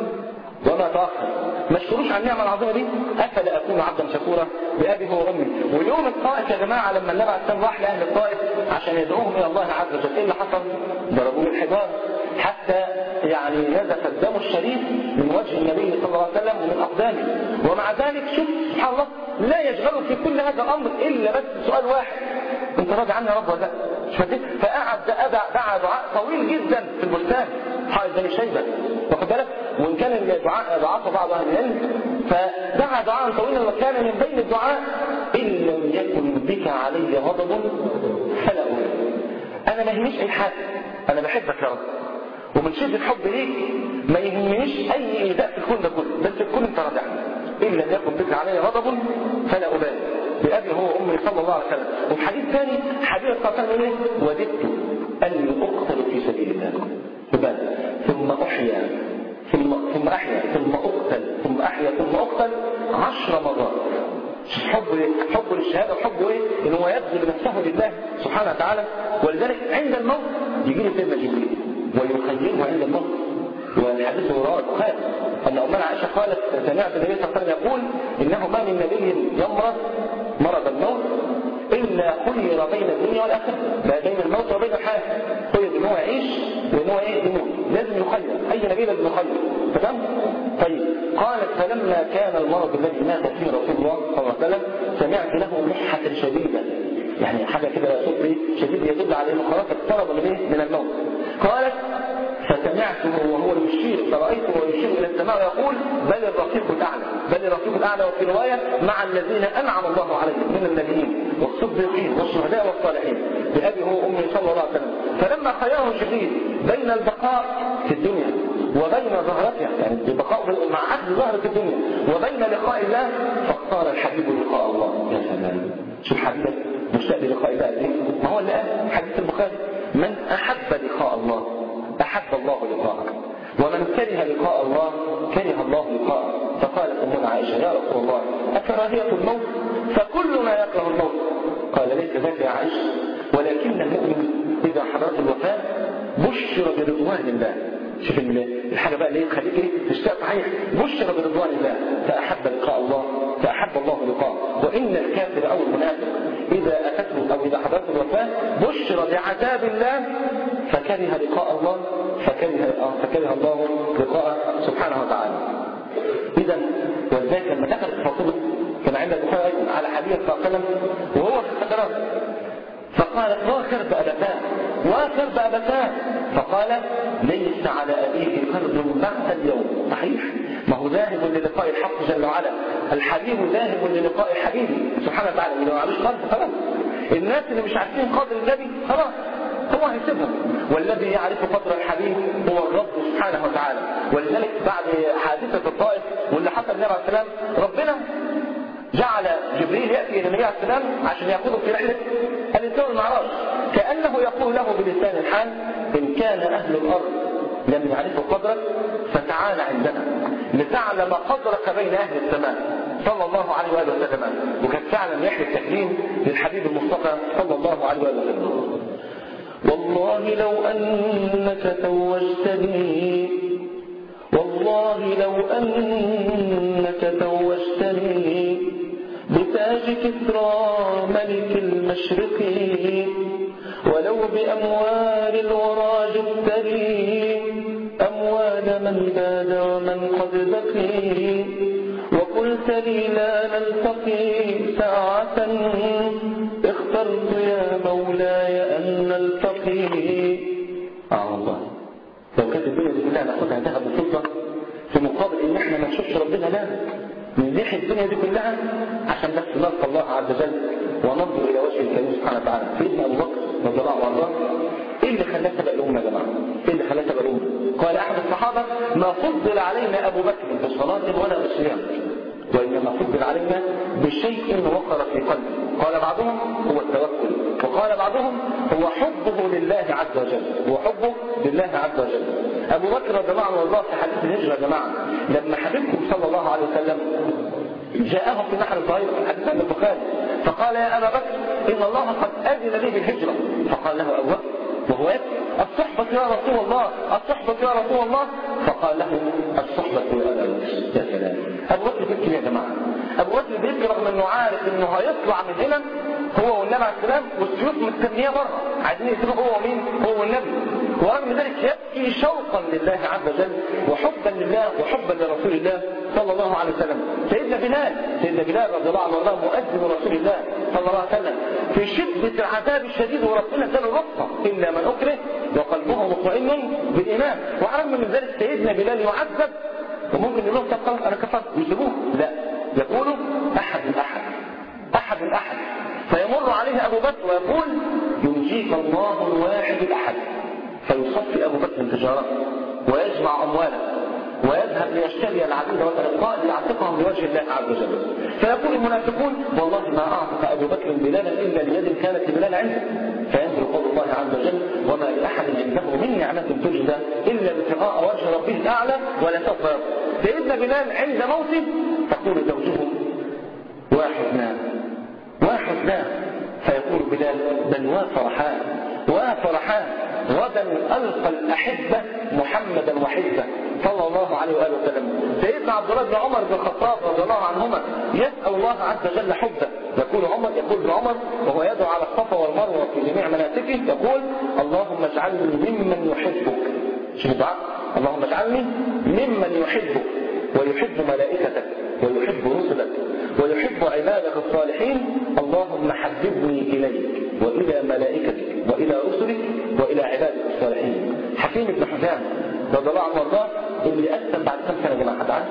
S1: وما تأخر ما اشكروش على النعمة العظيمة دي أفلا أكون عبدا شكورا بأبي هو وأمي ويوم الطائف يا جماعة لما النبي عليه السلام راح لأهل الطائف عشان يدعوهم إلى الله عز وجل إيه اللي حصل؟ ضربوه بالحجار حتى يعني نزف الدم الشريف من وجه النبي صلى الله عليه وسلم ومن أقدامه ومع ذلك شوف سبحان الله لا يشغله في كل هذا الأمر إلا بس سؤال واحد أنت راضي عني يا رب ولا لا؟ فقعد دعا دعاء طويل جدا في البستان حائط بني شيبة واخد بالك وان كان الدعاء ضعفه بعض اهل العلم فدعا دعاء طويلا وكان من بين الدعاء ان لم يكن بك علي غضب فلا أولي. انا ما يهمنيش اي حاجه انا بحبك يا رب ومن شده الحب ليك ما يهمنيش اي ايذاء في الكون ده كله بس الكون انت راضي عنه ان لم يكن بك علي غضب فلا ابالي بأبي هو أمي صلى الله عليه وسلم وفي حديث ثاني حبيب صلى الله عليه وسلم وددت أني أقتل في سبيل الله فبال ثم أحيا ثم ثم أحيا ثم أقتل ثم أحيا ثم أقتل عشر مرات حب حب للشهادة وحب ايه؟ ان هو يبذل نفسه لله سبحانه وتعالى ولذلك عند الموت يجي له سيدنا جبريل ويخيمه عند الموت والحديث رواه البخاري ان امنا عائشه قالت سمعت النبي صلى الله عليه وسلم يقول انه ما من نبي يمرض مرض الموت الا خير بين الدنيا والاخره ما بين الموت وبين الحياه خير ان هو يعيش وان هو ايه يموت لازم يخير اي نبي لازم يخير تمام طيب قالت فلما كان المرض الذي مات فيه رسول الله صلى الله عليه وسلم سمعت له لحه شديده يعني حاجه كده صوت شديد يدل على انه خلاص اقترب من ايه من الموت قالت فسمعته وهو يشير فرأيته ويشير إلى السماء ويقول بل الرفيق الأعلى بل الرفيق الأعلى وفي رواية مع الذين أنعم الله عليهم من النبيين والصديقين والشهداء والصالحين بأبي هو أمي صلى الله عليه وسلم فلما خيره جبريل بين البقاء في الدنيا وبين ظهرتها يعني البقاء مع عهد ظهر في الدنيا وبين لقاء الله فاختار الحبيب لقاء الله يا سلام شوف حبيبك مشتاق للقاء الله ليه؟ ما هو اللي قال حديث البخاري من أحب لقاء الله أحب الله لقاءك ومن كره لقاء الله كره الله لقاءه فقالت أمنا عائشة يا رسول الله أكراهية الموت فكلنا يكره الموت قال ليس ذاك يا عائشة ولكن المؤمن إذا حضرت الوفاة بشر برضوان الله شوف الحاجة بقى اللي تخليك ايه تشتاق صحيح بشر برضوان الله فأحب لقاء الله فأحب الله لقاءه وإن الكافر أو المنافق إذا أتته أو إذا حضرت الوفاة بشر بعذاب الله فكره لقاء الله فكره, فكره الله لقاءه سبحانه وتعالى إذا ولذلك لما دخلت فاطمة كان عند البخاري على حديث صلى الله عليه وسلم وهو في السكرات فقالت واخر بأبتاه واخر بأبتاه فقال ليس على أبيه فرد بعد اليوم صحيح ما هو ذاهب للقاء الحق جل وعلا الحبيب ذاهب للقاء حبيبه سبحانه وتعالى لو معلوش قلب خلاص الناس اللي مش عارفين قدر النبي خلاص هو هيسيبهم والذي يعرف قدر الحبيب هو الرب سبحانه وتعالى ولذلك بعد حادثة الطائف واللي حصل النبي عليه السلام ربنا جعل جبريل يأتي إلى النبي عليه السلام عشان يأخذه في رحلة الإنسان والمعراج كأنه يقول له بلسان الحال إن كان أهل الأرض لم يعرفوا قدرك فتعال عندنا لتعلم قدرك بين أهل السماء صلى الله عليه وآله وسلم وكانت فعلا رحلة تكريم للحبيب المصطفى صلى الله عليه وآله وسلم والله لو أنك توجتني والله لو أنك توجتني بتاج كسرى ملك المشرق ولو بأموال الورى جبتني أموال من باد ومن قد بقي وقلت لي لا نلتقي ساعة اخترت يا مولاي أن نلتقي آه الله لو كانت الدنيا دي كلها ناخدها ذهب وفضة في مقابل ان احنا ما نشوفش ربنا لا نزيح الدنيا دي كلها عشان بس نلقى الله عز وجل وننظر الى وجه الكريم سبحانه وتعالى سيدنا ابو بكر رضي الله عنه ايه اللي خلاه سبق الامه يا جماعه؟ ايه اللي خلاه سبق الامه؟ قال احد الصحابه ما فضل علينا ابو بكر بصلاه ولا بصيام وإنما فضل علينا بشيء وقر في قلبه قال بعضهم هو التوكل وقال بعضهم هو حبه لله عز وجل هو حبه لله عز وجل أبو بكر رضي الله عنه وارضاه في حديث الهجرة يا جماعة لما حبيبكم صلى الله عليه وسلم جاءهم في نحر الظهير في حديث البخاري فقال يا أبا بكر إن الله قد أذن لي بالهجرة فقال له أبو بكر وهو يبكي الصحبة يا رسول الله الصحبة يا رسول الله فقال له الصحبة يا أبا بكر يا سلام أبو بكر بيبكي يا جماعة أبو بكر بيبكي رغم أنه عارف أنه هيطلع من هنا هو والنبي عليه السلام والسيوف مستنية بره عايزين يقتلوه هو مين؟ هو والنبي ورغم ذلك يبكي شوقا لله عز وجل وحبا لله وحبا لرسول الله صلى الله عليه وسلم سيدنا بلال سيدنا بلال رضي الله عنه وارضاه مؤذن رسول الله صلى الله عليه وسلم في شدة العذاب الشديد وربنا اداله الرخصة إلا من أكره وقلبه مطمئن بالإيمان وعلى من ذلك سيدنا بلال يعذب وممكن يقول طب خلاص أنا كفرت ويسيبوه لا يقول أحد الأحد أحد الأحد فيمر عليه أبو بكر ويقول ينجيك الله الواحد الأحد فيصفي أبو بكر تجارته ويجمع أمواله ويذهب ليشتري العبيد والرقاء ليعتقهم لوجه الله عز وجل فيقول المنافقون والله ما أعتق أبو بكر بلالا إلا ليد كانت لبلال عنده فينزل قول الله عز وجل وما لأحد عنده من نعمة تجزى إلا ابتغاء وجه ربه الأعلى ولا سوف يرضى سيدنا بلال عند موته تقول زوجه واحد نام واحد نام فيقول بلال بل وافرحان وافرحان غدا ألقى الأحبة محمدا وحزبه صلى الله عليه وآله وسلم سيدنا عبد الله بن عمر بن الخطاب رضي الله عنهما يسأل الله عز وجل حبه يقول عمر يقول ابن عمر وهو يدعو على الصفا والمروة في جميع مناسكه يقول اللهم اجعلني ممن يحبك شوف الدعاء اللهم اجعلني ممن يحبك ويحب ملائكتك ويحب رسلك ويحب عبادك الصالحين اللهم حببني إليك وإلى ملائكتك وإلى رسلك وإلى عبادك الصالحين حكيم بن حزام رضي الله عنه وارضاه اللي أسلم بعد كم سنة يا جماعة حد عارف؟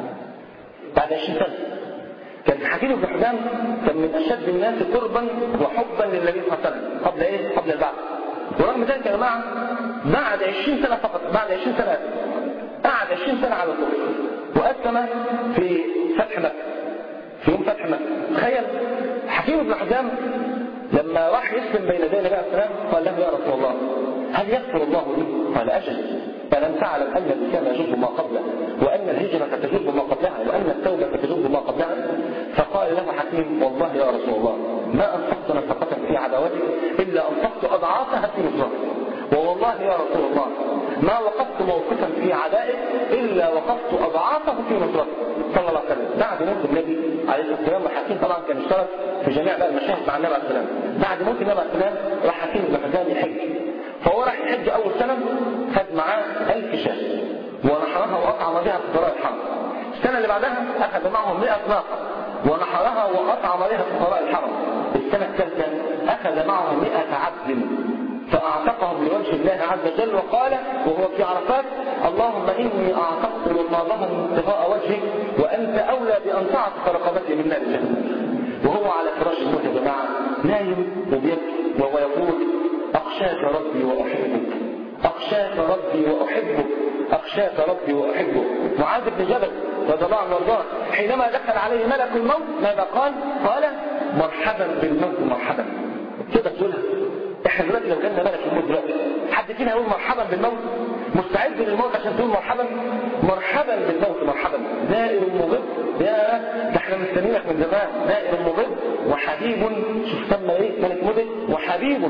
S1: بعد 20 سنة كان حكيم بن حزام كان من أشد الناس قربا وحبا للنبي صلى الله عليه وسلم قبل إيه؟ قبل البعث ورغم ذلك يا جماعة بعد 20 سنة فقط بعد 20 سنة قعد 20 سنة على الكفر وأسلم في فتح مكة في يوم فتح مكة تخيل حكيم بن حزام لما راح يسلم بين يدي النبي عليه السلام قال له يا رسول الله هل يغفر الله لي؟ قال أجل فلم تعلم أن الإسلام يجب ما قبله وأن الهجرة تجب ما قبلها وأن التوبة تجب ما قبلها فقال له حكيم والله يا رسول الله ما أنفقت نفقة في عداوتك إلا أنفقت أضعافها في نصرتك ووالله يا رسول الله ما وقفت موقفا في عدائك إلا وقفت أضعافه في نصرته صلى الله عليه وسلم بعد موت النبي عليه الصلاة والسلام وحكيم طبعا كان اشترك في جميع بقى المشاهد مع النبي عليه السلام بعد موت النبي عليه السلام راح حكيم بن حزام يحج فهو راح يحج أول سنة خد معاه ألف شاة ونحرها وأطعم بها فقراء الحرم السنة اللي بعدها أخذ معهم 100 ناقة ونحرها وأطعم بها فقراء الحرم السنة الثالثة أخذ معهم 100 عبد فأعتقهم لوجه الله عز وجل وقال وهو في عرفات اللهم إني أعتقت رماضهم ابتغاء وجهك وأنت أولى بأن تعتق رقبتي من نار جهنم وهو على فراش الموت يا جماعة نايم وبيبكي وهو يقول أخشاك ربي وأحبك أخشاك ربي وأحبك أخشاك ربي وأحبك معاذ بن جبل رضي الله عنه وارضاه حينما دخل عليه ملك الموت ماذا قال؟ قال مرحبا بالموت مرحبا كده تقولها احنا دلوقتي لو جالنا ملك الموت دلوقتي حد فينا يقول مرحبا بالموت مستعد للموت عشان تقول مرحبا مرحبا بالموت مرحبا دائر مغب يا ده احنا مستنيينك من زمان دائر مغب وحبيب شوف سمى ايه ملك مدن وحبيب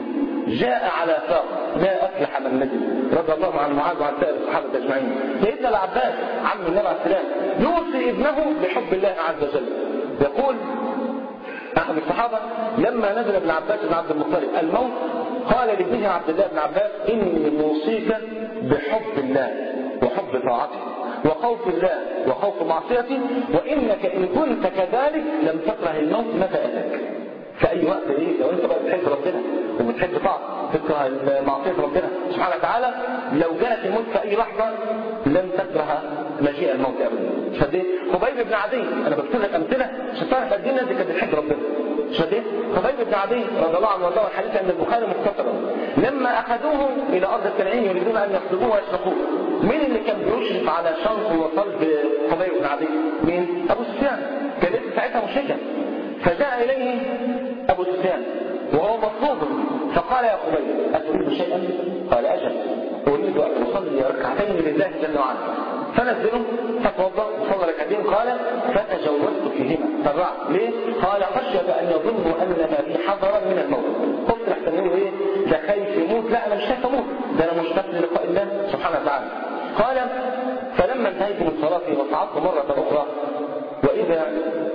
S1: جاء على فاق ما أفلح من ندم رضي الله عن معاذ وعن سائر الصحابة أجمعين سيدنا العباس عم النبي عليه السلام يوصي ابنه بحب الله عز وجل يقول أحد الصحابة لما نزل ابن عباس بن عبد المطلب الموت قال لابنه عبد الله بن عباس إني موصيك بحب الله وحب طاعته وخوف الله وخوف معصيته وإنك إن كنت كذلك لم تكره الموت متى أتاك في أي وقت إيه لو أنت بقى بتحب ربنا وبتحب طاعة تكره معصية ربنا سبحانه وتعالى لو جاءت الموت في أي لحظة لن تكره مجيء الموت أبدا شديه خبيب بن عدي أنا بكتب لك أمثلة عشان تعرف قد إيه الناس دي كانت بتحب ربنا شديه خبيب بن عدي رضي الله عنه وارضاه الحديث عند البخاري مختصرا لما أخذوه إلى أرض التنعيم يريدون أن يصلبوه ويسلخوه مين اللي كان بيشرف على شنق وصلب خبيب بن عدي؟ مين؟ أبو سفيان كان لسه ساعتها مشركا فجاء إليه أبو سفيان وهو مطلوب فقال يا خبيب أتريد شيئا؟ قال أجل أريد أن أصلي ركعتين لله جل وعلا فنزله فتوضا وصلى ركعتين قال فتجوزت فيهما فرعت ليه؟ قال خشيه ان يظنوا اننا في حضرا من الموت قلت لحسن يقولوا ايه؟ ده خايف يموت لا انا مش خايف اموت ده انا مشتاق للقاء الله سبحانه وتعالى قال فلما انتهيت من صلاتي وصعدت مره اخرى واذا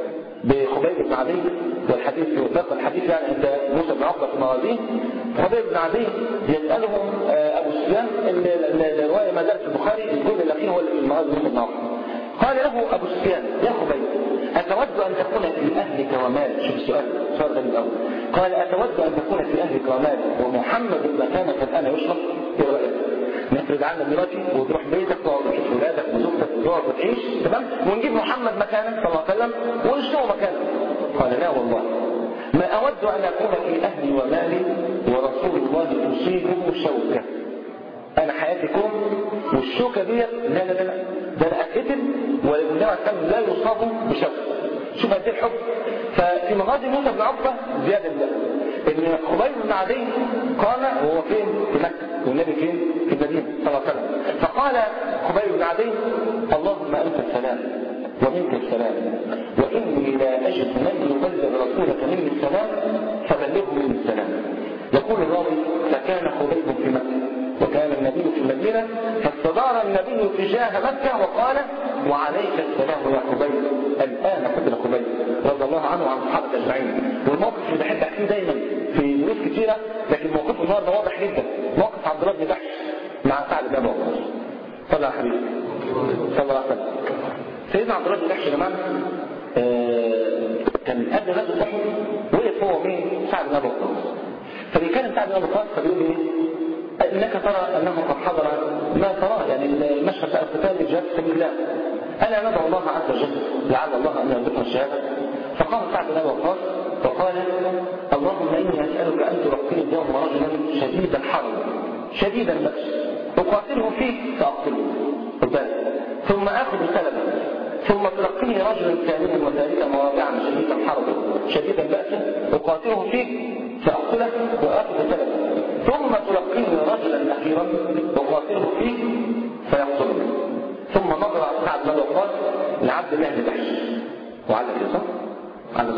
S1: بخبيب بن عدي والحديث في وثاق الحديث يعني عند موسى بن عقبه في الموازين خبيب بن عدي يسالهم ابو سفيان الروايه ما زالت في البخاري الجزء الاخير هو اللي في المغازي موسى بن عقبه قال له ابو سفيان يا خبيب اتود ان تكون في اهلك ومالك شوف السؤال سؤال غريب قوي قال اتود ان تكون في اهلك ومالك ومحمد مكانك الان يشرب ايه رايك؟ نفرض عنك دلوقتي وتروح بيتك تقعد تشوف ولادك وزوجتك وتقعد وتعيش تمام ونجيب محمد مكانك صلى الله عليه وسلم ونشتغل مكانك قال لا والله ما اود ان اكون في اهلي ومالي ورسول الله تصيبه شوكه انا حياتكم والشوكه دي لا لا لا ده انا اتقتل والنبي عليه السلام لا يصاب بشوكه شوف قد ايه الحب ففي مغازي موسى بن عقبه زياده ده ان خبيب بن عدي قال وهو فين؟ في مكه والنبي فين؟ في المدينه صلى الله عليه وسلم فقال خبيب بن عدي اللهم انت السلام ومنك السلام واني لا اجد من يبلغ رسولك مني السلام فبلغه مني السلام يقول الراوي فكان خبيب في مكه وكان النبي في المدينة فاستدار النبي تجاه مكة وقال وعليك السلام يا خبيب الآن قبل خبيب رضي الله عنه وعن الصحابة أجمعين والموقف اللي بحب أحكيه دايما في دروس كتيرة لكن موقفه النهارده واضح جدا موقف عبد الله بن جحش مع سعد بن أبي وقاص صلى على حبيبي صلى الله عليه وسلم سيدنا عبد الله بن جحش يا جماعة كان قبل غزوة أحد وقف هو مين سعد بن أبي وقاص فبيكلم سعد بن أبي وقاص فبيقول ايه انك ترى انه قد حضر ما تراه يعني المشهد بتاع القتال الجهاد في سبيل الله الا ندعو الله عز وجل لعل الله ان يرزقنا الشهاده فقام سعد بن ابي وقاص وقال اللهم اني اسالك ان ترقيني اليوم رجلا شديد الحرب شديد البأس اقاتله فيك فاقتله ثم اخذ سلبا ثم تلقيني رجلا ثانيا وذلك مواضعا شديد الحرب شديد البأس اقاتله فيك فاقتله واخذ سلبا ثم تلقيني رجلا اخيرا وقاتله فيه فيقتله ثم نظر سعد بن وقاص لعبد الله بن جحش وعلى كده صح؟ على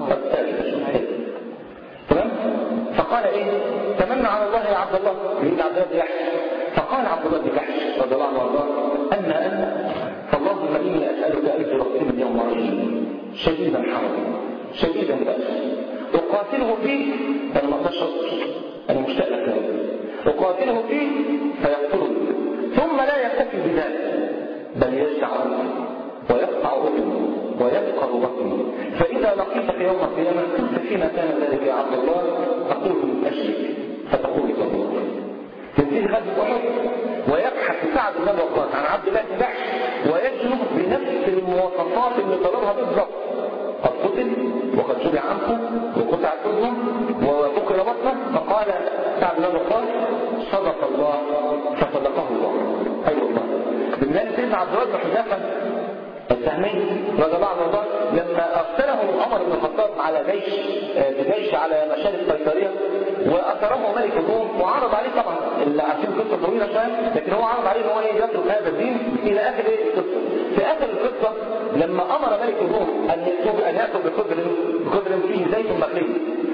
S1: تمام؟ فقال ايه؟ تمنى على الله يا عبد الله يريد عبد الله بن جحش فقال عبد الله بن جحش رضي الله عنه وارضاه اما انا فاللهم اني اسالك ان تلقيني اليوم رجلا شديد الحرب شديد البأس اقاتله فيه انا ما اقدرش أنا مشتاق لك يا رب أقاتله فيه فيقتلني ثم لا يكتفي بذلك بل يرجع عنه ويقطع أذنه ويفقر بطنه فإذا لقيتك يوم القيامة قلت فيما كان ذلك يا عبد الله أقول من أجلك فتقول الله ينتهي غزوة أحد ويبحث سعد بن وقاص عن عبد الله بن جحش ويجلب بنفس المواصفات اللي طلبها بالضبط قد قتل وقد جري عنه وقطع اذنه وفكر بطنه فقال سعد بن وقاص صدق الله فصدقه الله اي أيوة والله بالنسبه سيدنا عبد الله بن حذافه السهمي رضي الله عنه وارضاه لما ارسله عمر بن الخطاب على جيش بجيش على مشارف قيصريه واثره ملك الروم وعرض عليه طبعا اللي عارفين قصه طويله شويه لكن هو عرض عليه ان هو يترك هذا الدين الى اخر القصه في اخر القصه لما امر ملك الروم ان يكتب ان يكتب بقدر بقدر فيه زيت مخلي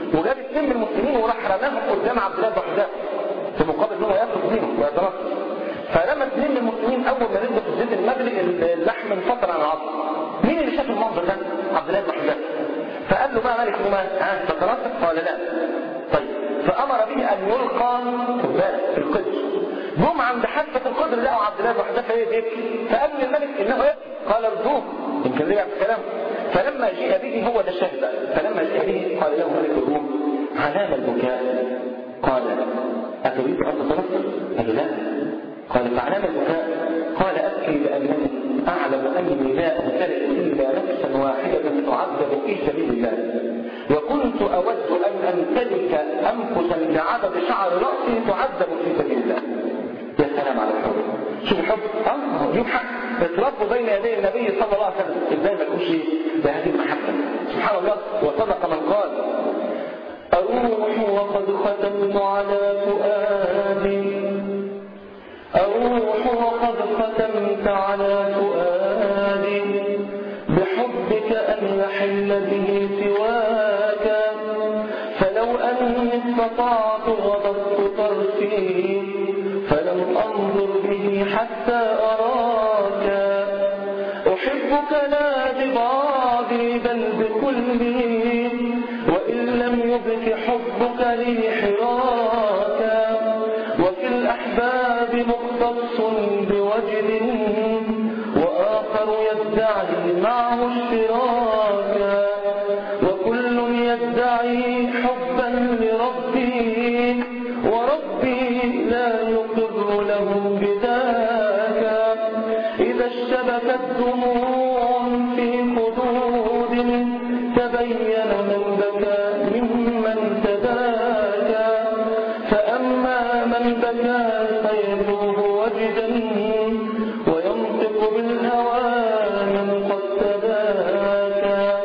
S1: وجاب اثنين من المسلمين وراح رماهم قدام عبد الله بن حذافه في مقابل ان هو ياخذ دينه ويتنصر فرمى اثنين من المسلمين اول ما نزلوا في الزيت المغلي اللحم انفطر عن العظم مين اللي شاف المنظر ده؟ عبد الله بن حذافه فقال له بقى ملك نمان ها تتنصر قال لا طيب فامر به ان يلقى في القدر جم عند حافه القدر لقوا عبد الله بن حذافه ايه بيبكي فقال للملك انه يبكي قال ارجوه يمكن رجع في كلامه فلما جاء به هو ده الشاهد بقى فلما جاء به قال له ملك الروم علام البكاء قال أتريد أن تتنصر؟ قال لا قال فعلام البكاء قال أبكي لأنني أعلم أني لا أمتلك إلا نفسا واحدة تعذب في سبيل الله وكنت أود أن أمتلك أنفسا بعدد شعر رأسي تعذب في سبيل الله يا سلام على الحب شوف الحب اه يجيب حق اتربوا بين يدي النبي صلى الله عليه وسلم ازاي ما تكونش بهذه المحبه سبحان الله وصدق من قال أروح وقد ختمت على فؤادي أروح وقد ختمت على فؤادي بحبك أن يحل به سواك فلو أني استطعت غضبت طرفي فلم أنظر به حتى أراك أحبك لا ببعضي بل بكلي وإن لم يبك حبك لي حراكا وفي الأحباب مختص بوجد وآخر يدعي معه اشتراكا وكل يدعي حبا لربه وربي لا يقر له بذاك إذا اشتبكت دموع في خدود تبين من بكى ممن تباكى فأما من بكى فيذوب وجدا وينطق بالهوى من قد تباكى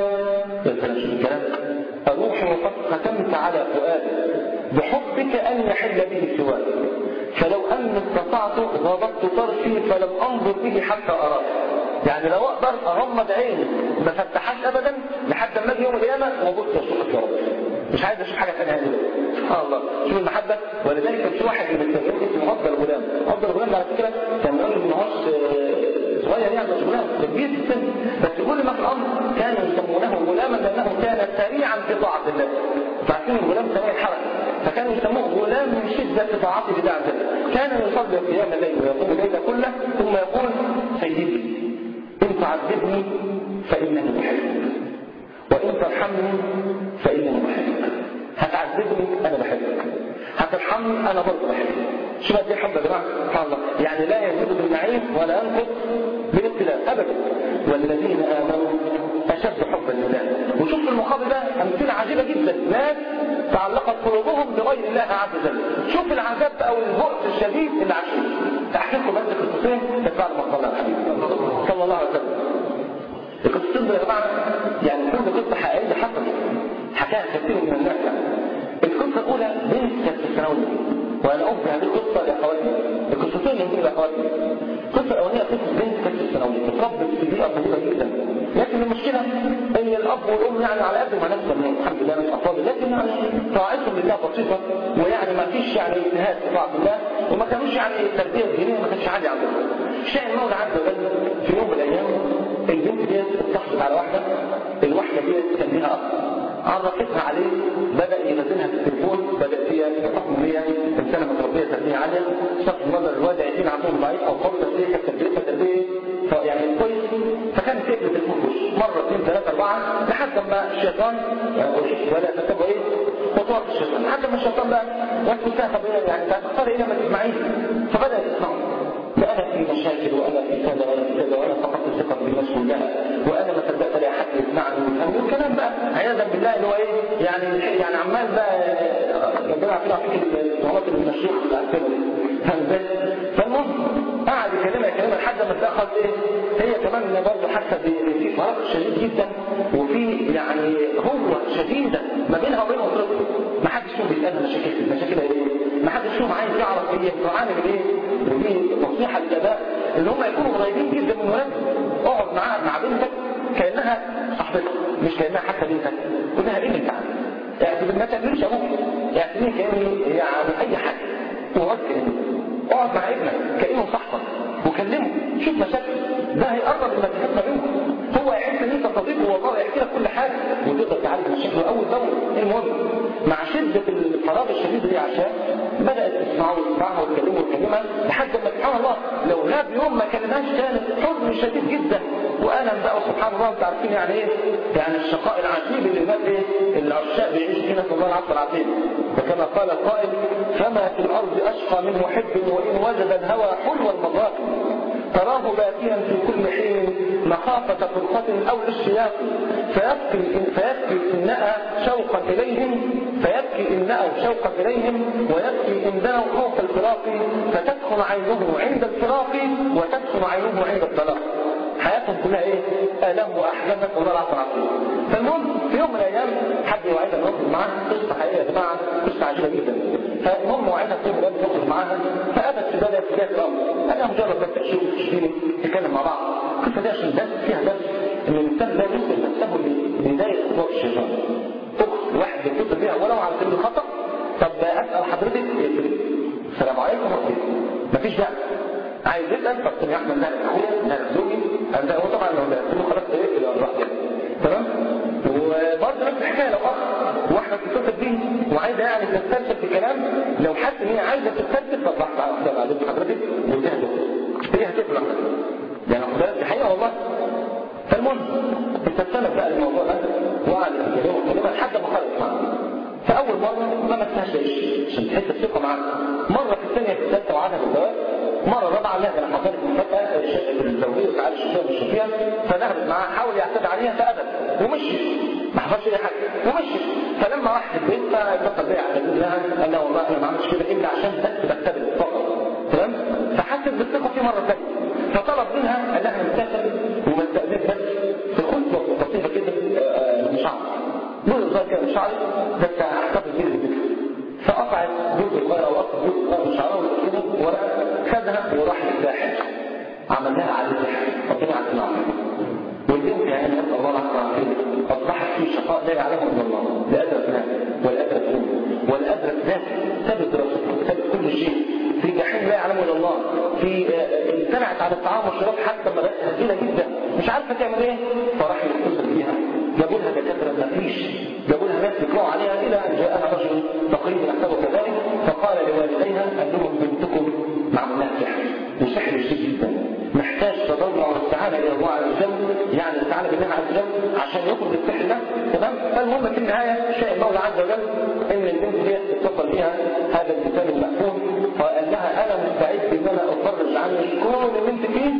S1: أروح وقد ختمت على فؤادي بحبك أن يحل به سواك فلو أن استطعت غضبت طرفي فلم أنظر به حتى أراه يعني لو أقدر أغمض عيني ما فتحهاش أبدا لحد ما أجي يوم القيامة وأبص أشوفك يا رب مش عايز أشوف حاجة ثانية هنا سبحان الله شوف المحبة ولذلك في واحد من التابعين اسمه أفضل غلام أفضل غلام على فكرة كان راجل ما هوش صغير يعني مش غلام كبير في السن بس كل ما في الأمر كانوا يسمونه غلاما لأنه كان سريعا في طاعة الله فعارفين الغلام سريع الحركة فكانوا يسموه غلام من شدة طاعته بدعة الله كان يصلي قيام الليل ويقوم الليل كله ثم يقول سيدي إن تعذبني فإنني أحبك وإن ترحمني فإنني أحبك هتعذبني أنا بحبك هترحمني أنا برضه بحبك شو بقى دي الحب يا جماعة سبحان الله يعني لا يزيد بالنعيم ولا ينقص بالابتلاء أبدا والذين آمنوا أشد حبا لله وشوف في المقابل ده أمثلة عجيبة جدا ناس تعلقت قلوبهم بغير الله عز وجل شوف العذاب أو البؤس الشديد اللي عاشوه أحكي لكم بس قصتين بس بعد ما صلى الحبيب صلى الله عليه وسلم القصتين دول يا جماعة يعني كل قصة حقيقية حصلت حكاها كثير من الناس يعني القصة الأولى بنت كانت في الثانوية وأنا أبدي هذه القصة لأخواتي القصتين اللي يمكن لأخواتي القصة الأولانية قصة بنت كانت في الثانوية اتربت في بيئة بسيطة جدا لكن المشكلة ان الاب والام يعني على قد ما نفسهم من الحمد لله ناس افاضل لكن يعني طاعتهم لله بسيطة ويعني ما فيش يعني اجتهاد في طاعة الله وما كانوش يعني التربية الدينية ما كانتش عالية عندهم شاء المولى عز وجل في يوم من الايام البنت ديت اتصلت على واحدة الواحدة ديت كان لها اخ عرفتها عليه بدأ ينزلها في التليفون بدأ هي بحكم هي انسانة متربية تربية عالية شخص نظر الواد عايزين عندهم ضعيف او قوي تربية كانت تربيتها تربية يعني كويس فكان تقفل التليفون وش مرة اثنين ثلاثة أربعة لحد ما الشيطان ولا تتبع ايه خطوات الشيطان لحد ما الشيطان بقى يقول لها طب يعني تختار ايه لما تسمعيه فبدأ يسمعه فأنا في مشاكل وأنا في كذا وأنا في كذا وأنا فقدت الثقة بالناس كلها وأنا ما صدقت لا حد يسمعني ويفهمني والكلام بقى عياذا بالله اللي هو إيه يعني يعني عمال بقى ربنا يعطينا فيك التهمات اللي من الشيخ اللي عارفينه فاهم ازاي؟ فالمهم قعد يكلمها يكلمها لحد ما اتأخر إيه هي كمان برضه حاسة في فرق شديد جدا وفي يعني هو شديدة ما بينها وبين أسرته ما حدش فيهم بيسألها مشاكل مشاكلها إيه ما حدش فيهم عايز يعرف هي بتعاني من إيه ودي نصيحة للآباء ان هم يكونوا قريبين جدا من ولادهم اقعد معاها مع بنتك كأنها صاحبتك مش كأنها حتى بنتك قول لها ايه اللي تعمل اعتبر ما تعملش ابوك اعتبرني كاني يعني اي حاجه ووكل اقعد مع ابنك كانه صاحبك وكلمه شوف مشاكل ده هيقرب المسافات ما بينكم هو يحس ان انت صديقه والله يحكي لك كل حاجه وتقدر تعالج مشاكله اول باول المهم مع شده الفراغ الشديد دي عشان بدات تسمعه وتسمعها وتكلمه وتكلمها لحد ما سبحان الله لو غاب يوم ما كلمهاش كانت حزن شديد جدا والم بقى سبحان الله انتوا عارفين يعني ايه يعني الشقاء العجيب اللي الناس ايه العشاق بيعيش فيه نسال الله العفو العظيم وكما قال القائل فما في الارض اشقى من محب وان وجد الهوى حلو المضاق تراه باكيا في كل حين مخافة فرقة أو اشتياق فيبكي فيبكي إنها شوقا إليهم فيبكي إنها شوقا إليهم ويبكي إنها خوف الفراق فتدخل عينه عند الفراق وتدخل عينه عند الطلاق حياتهم كلها ايه؟ آلام وأحزان نسأل الله العفو العظيم. فالمهم في يوم من الأيام حد يوعدها نخرج معاها قصة حقيقية يا جماعة قصة عجيبة جدا. فالمهم وعدها في يوم من الأيام نخرج معاها فأبت في بداية بداية الأمر. أنا مجرد بس أشوف تشتري نتكلم مع بعض. القصة دي عشان بس فيها بس إن الإنسان لا يوصل نفسه لبداية خطوة الشيطان. أخت واحد بيتصل بيها ولو على سبيل الخطأ طب أسأل حضرتك السلام عليكم ورحمة الله. مفيش داعي. عايز يسأل طب يا احمد ده اخويا ده زوجي ده هو طبعا لو ده خلاص ايه الى الراحه تمام وبرضه نفس الحكايه لو اخ واحده بتتصل بيه وعايزه يعني تسترسل في كلام لو حاسس ان هي عايزه تسترسل طب لحظه واحده بعد حضرتك واديها دول هي هتقفل يعني خد دي حقيقه والله فالمهم استسلمت بقى الموضوع ده وقعدت تكلمها لحد ما خلص معاها فاول مره ما مسهاش ليش عشان تحس الثقه معاها مره في الثانيه في الثالثه وعدها بالجواز مرة رابعة لا ده حصلت مفاجأة الزوجية وتعالى الشفية مش شفية فذهبت معاه حاول يعتدي عليها فأبت ومشي ما حصلش أي حاجة ومشي فلما راح البيت فاتصل بيها على لها قال لها والله أنا ما عملتش كده إلا عشان بس بكتبت فقط تمام فحست بالثقة في مرة ثانية فطلب منها قال لها أنا مسافر ومستأذن بس في خطوة بسيطة كده مش عارف دول صغير كده مش عارف بس أحتفظ بيه الذكر فقطعت جزء صغير او اقصى جزء صغير من شعرها وكده ورقه خدها وراح للساحل عمل لها على السحر ربنا على السماع والبنت يعني نسال الله العافيه والعافيه اصبحت في شقاء لا يعلمه الا الله لا ادرك ناس ولا ادرك نوم ولا ادرك ذات ثبت دراسته ثبت كل شيء في جحيم لا يعلمه الا الله في امتنعت عن الطعام والشراب حتى ما بقت هزيله جدا مش عارفه تعمل ايه فراح يتصل بيها جابوا لها دكاتره ما فيش جابوا لها ناس يقرأوا عليها الى ان جاءها رجل تقريبا يحسبه كذلك فقال لوالديها قال لهم بنتكم معمول لها سحر وسحر شديد جدا محتاج تضرع واستعانه الى الله عز وجل يعني استعانه بالله عز وجل عشان يخرج السحر ده تمام فالمهم في النهايه شاء الله عز وجل ان البنت دي اتصل بها هذا الانسان المأفون فقال لها انا مستعد ان انا افرج عنك كل اللي انت فيه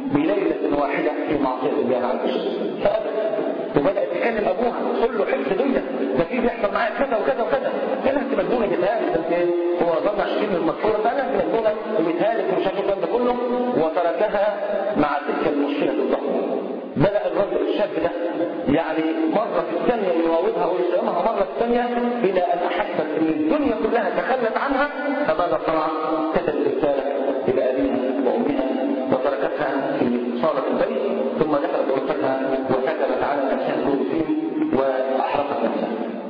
S1: بليله واحده في معصيه الله عز وجل فابت وبدات تكلم ابوها تقول له حفظ دنيا ده في بيحصل معايا كذا وكذا وكذا قال انت مجنونه بتهالك انت هو ظن عشرين من المذكوره فانا انت مجنونه وبتهالك ومش عارف الكلام ده كله وتركها مع تلك المشكله الضخمه بدأ الرجل الشاب ده يعني مرة في الثانية يراودها ويسألها مرة في الثانية إلى أن أحست أن الدنيا كلها تخلت عنها فماذا صنع؟ كتب رسالة إلى أبيها وأمها وتركتها في صالة البيت ثم دخلت غرفتها وكتبت على نفسها الكرسي وأحرقت نفسها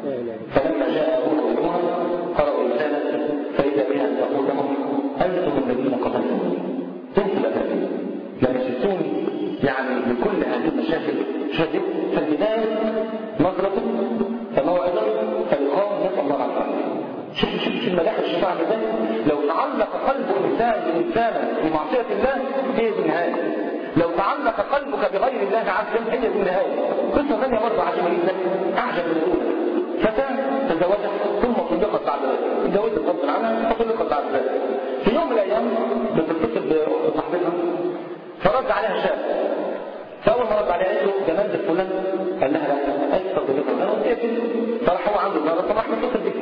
S1: فلما جاء أبوها وأمها قرأوا الرسالة فإذا بها تقول لهم أنتم الذين قتلتموني أنتم الذين لما سبتوني يعني لكل هذه المشاكل شديد في البداية نظرة فموعظة فالقام نسأل الله العافية شوف شوف في المداح الشفاعة ازاي لو تعلق قلب انسان بانسان بمعصية الله هي دي النهاية لو تعلق قلبك بغير الله عز وجل هي دي النهاية قصة ثانية برضه عجيبة جدا أعجب من الأولى فتاة تزوجت ثم طلقت بعد ذلك تزوجت غصب عنها فطلقت بعد ذلك في يوم من الأيام بتتصل بأخت صاحبتها فرد عليها شاب فاول ما رد عليها قالت له ده منزل فلان قال لها لا قالت طب ده انا قلت فراح هو عنده النهارده فراح متصل بيه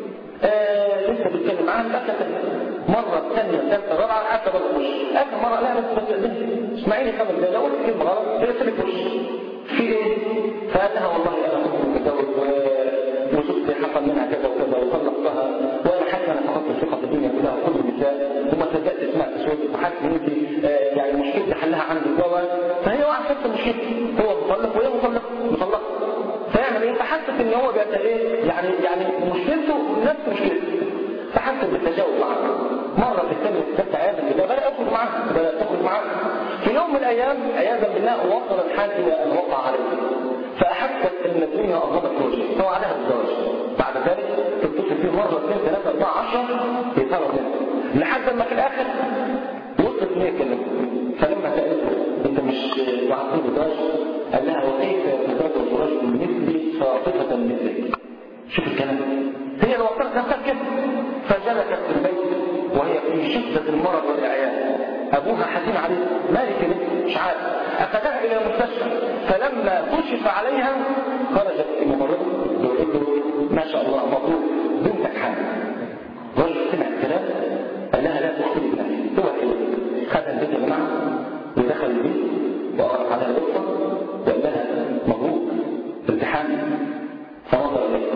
S1: آه لسه بيتكلم معاها لا مرة ثانية ثالثة رابعة حتى بقى وش آخر مرة لا بس بس اسمعيني خمس دقايق لو قلت كلمة غلط هي سلك وش في ايه؟ فقال لها والله انا كنت متجوز وزوجتي حصل منها كذا وكذا وطلقتها وانا حاسس انا فقدت الثقة في الدنيا كلها وكل النساء وما صدقت سمعت صوتك وحاسس ان انت آه يعني مشكلتي حلها عندي جوا فهي واحدة حاسة مشكلتي هو مطلق وهي مطلقة مطلقة فيعمل ايه؟ فحست ان هو بيت ايه يعني يعني مشكلته نفس مشكلته فحست بالتجاوب معاه مره في الثانيه في الثالثه عياذا بالله بدا يخرج معاه بدا تخرج معاه في يوم من الايام عياذا بالله وصل الحال الى ان وقع عليه فاحست ان الدنيا اظلمت وجهه هو عليها الزواج بعد ذلك تتصل فيه مره اثنين ثلاثه اربعه عشره يسهروا منه لحد ما في الاخر وصلت ان هي كلمه فلما سالته انت مش وعطيه زواج قال لها وكيف يتزوج رجل مثلي خاطفه مثلك شوف الكلام هي اللي وصلت نفسها كده فجلست في البيت وهي في شدة المرض والإعياء أبوها حزين عليه مالك بنت مش عارف أخذها إلى المستشفى فلما كشف عليها خرجت الممرضة وقلت له ما شاء الله مبروك بنتك حامل رجل سمع الكلام قال لها لا تختلي بنفسك هو كده خد البيت يا جماعة ودخل البيت وقرأ على الغرفة وقال لها مبروك امتحان فنظر إليه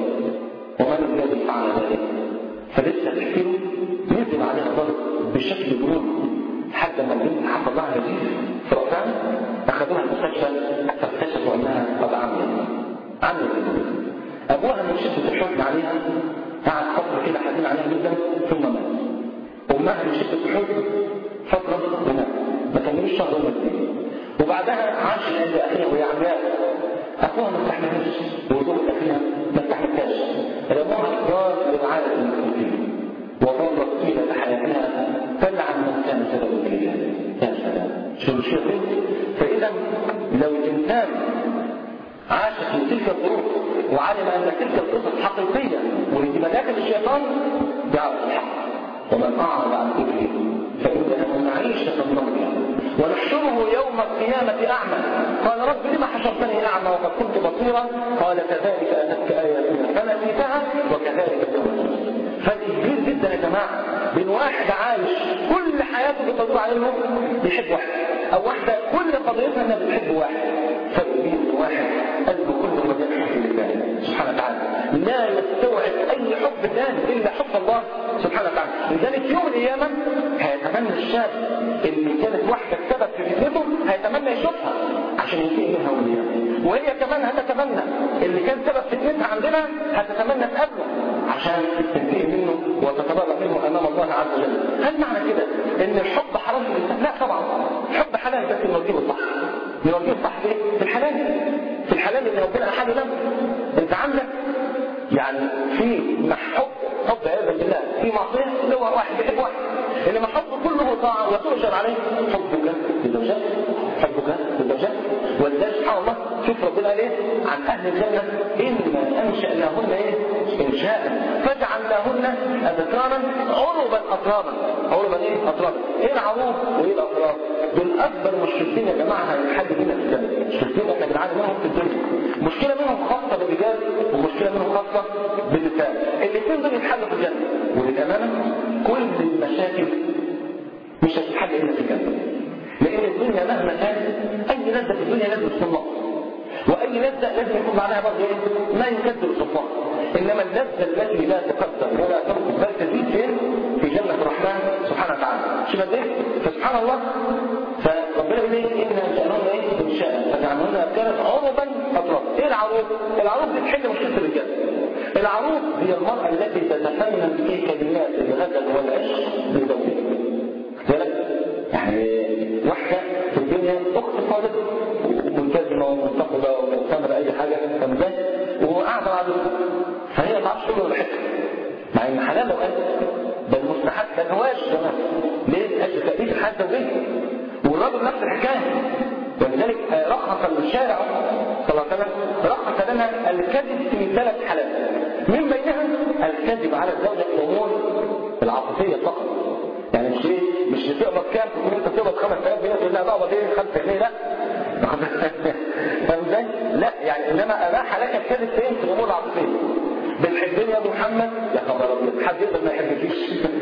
S1: ومن الذي فعل ذلك فلسه تحكي له نزل عليها ضرب بشكل جنون حتى ما البنت حصل لها نزيف في رأسها أخذوها المستشفى فاكتشفوا أنها قد عملت عملت أبوها من شدة الحزن عليها قعد فترة كده حزين عليها جدا ثم مات أمها من شدة الحزن فترة ومات ما كملوش شهر ولا اثنين وبعدها عاشت عند أخيها وهي عمياء أخوها ما استحملتش وضوء أخيها ما استحملتهاش رموها إقرار لرعاية المسلمين وظلت طيلة حياتها تلعن من كان سبب فيها يا سلام شو المشكلة فإذا لو الإنسان عاش في تلك الظروف وعلم أن تلك القصص حقيقية وإن مداخل الشيطان يعرف الحق ومن أعرض عن ذكره فإنه معيشة ضنكا ونحشره يوم القيامة أعمى قال رب لما حشرتني أعمى وقد كنت بصيرا قال كذلك أتتك آياتنا فنسيتها وكذلك اليوم فرق كبير جدا يا جماعة بين واحد عايش كل حياته بتدور على انه بيحب واحد او واحدة كل قضيتها انها بتحب واحد فرق كبير بين واحد قلبه كله مليان حب لله سبحانه وتعالى لا يستوعب اي حب ثاني الا حب الله سبحانه وتعالى لذلك يوم القيامة هيتمنى الشاب اللي كانت واحدة السبب في فتنته هيتمنى يشوفها عشان ينتهي منها وليها وهي كمان هتتمنى اللي كان سبب فتنتها عندنا هتتمنى تقابله عشان تنتهي منه وتتبرأ منه امام الله عز وجل هل معنى كده ان الحب حرام الانسان لا طبعا الحب حلال بس نوجهه صح نوجهه صح في في الحلال في الحلال اللي ربنا احله لنا انت عندك يعني في محب حب عياذا بالله في معصيه اللي هو واحد بيحب واحد انما حب كله طاعه وتؤجر عليه حبك لزوجات حبك لزوجات ولذلك سبحان الله شوف ربنا قال ايه عن اهل الجنه انا انشاناهن ايه انشاء فجعلناهن اذكارا عربا اطرابا عربا ايه اطرابا ايه العروب وايه الاطراب دول اكبر مشكلتين يا جماعه هنحل بينا في الجنه مشكلتين احنا بنعاني منهم في الدنيا مشكله منهم خاصه بالرجال ومشكله منهم خاصه بالنساء الاثنين دول يتحلوا في الجنه وللامانه كل المشاكل مش هتتحل الا في الجنه لان الدنيا مهما كانت اي لذه في الدنيا لازم تكون نقص واي لذه لازم يكون معناها برضه ايه ما يكدر سلطان انما اللذه التي لا تقدر ولا تنقص بل تزيد فين في جنه الرحمن سبحانه وتعالى شوف قد ايه فسبحان الله فربنا يقول ايه ان جعلنا ايه ان شاء فجعلنا ابكارا عربا اطراف ايه العروض العروض دي تحل مشكله الرجال العروض هي المراه التي تتفنن في كلمات الغزل والعشق لزوجها يعني واحدة في الدنيا أخت صادقة وملتزمة ومنتقبة ومؤتمرة أي حاجة فمزاج وقاعدة مع فهي ما تعرفش تقول ولا حتة مع إن حلال لو قالت ده المستحب ده الهواش كمان ليه؟ أجل تأديب الحياة الزوجية والراجل نفس الحكاية ولذلك رخص الشارع صلى الله عليه وسلم رخص لنا الكذب في ثلاث حالات من بينها الكذب على الزوجة في الأمور العاطفية فقط يعني مش ايه مش تقبض كام تقول انت تقبض 5000 جنيه تقول لا بقبض ايه 5 جنيه لا فاهم ازاي؟ لا يعني انما اباح لك الكذب فين في الامور العاطفيه بتحبني يا محمد يا خبر ابيض حد يقدر ما يحبكيش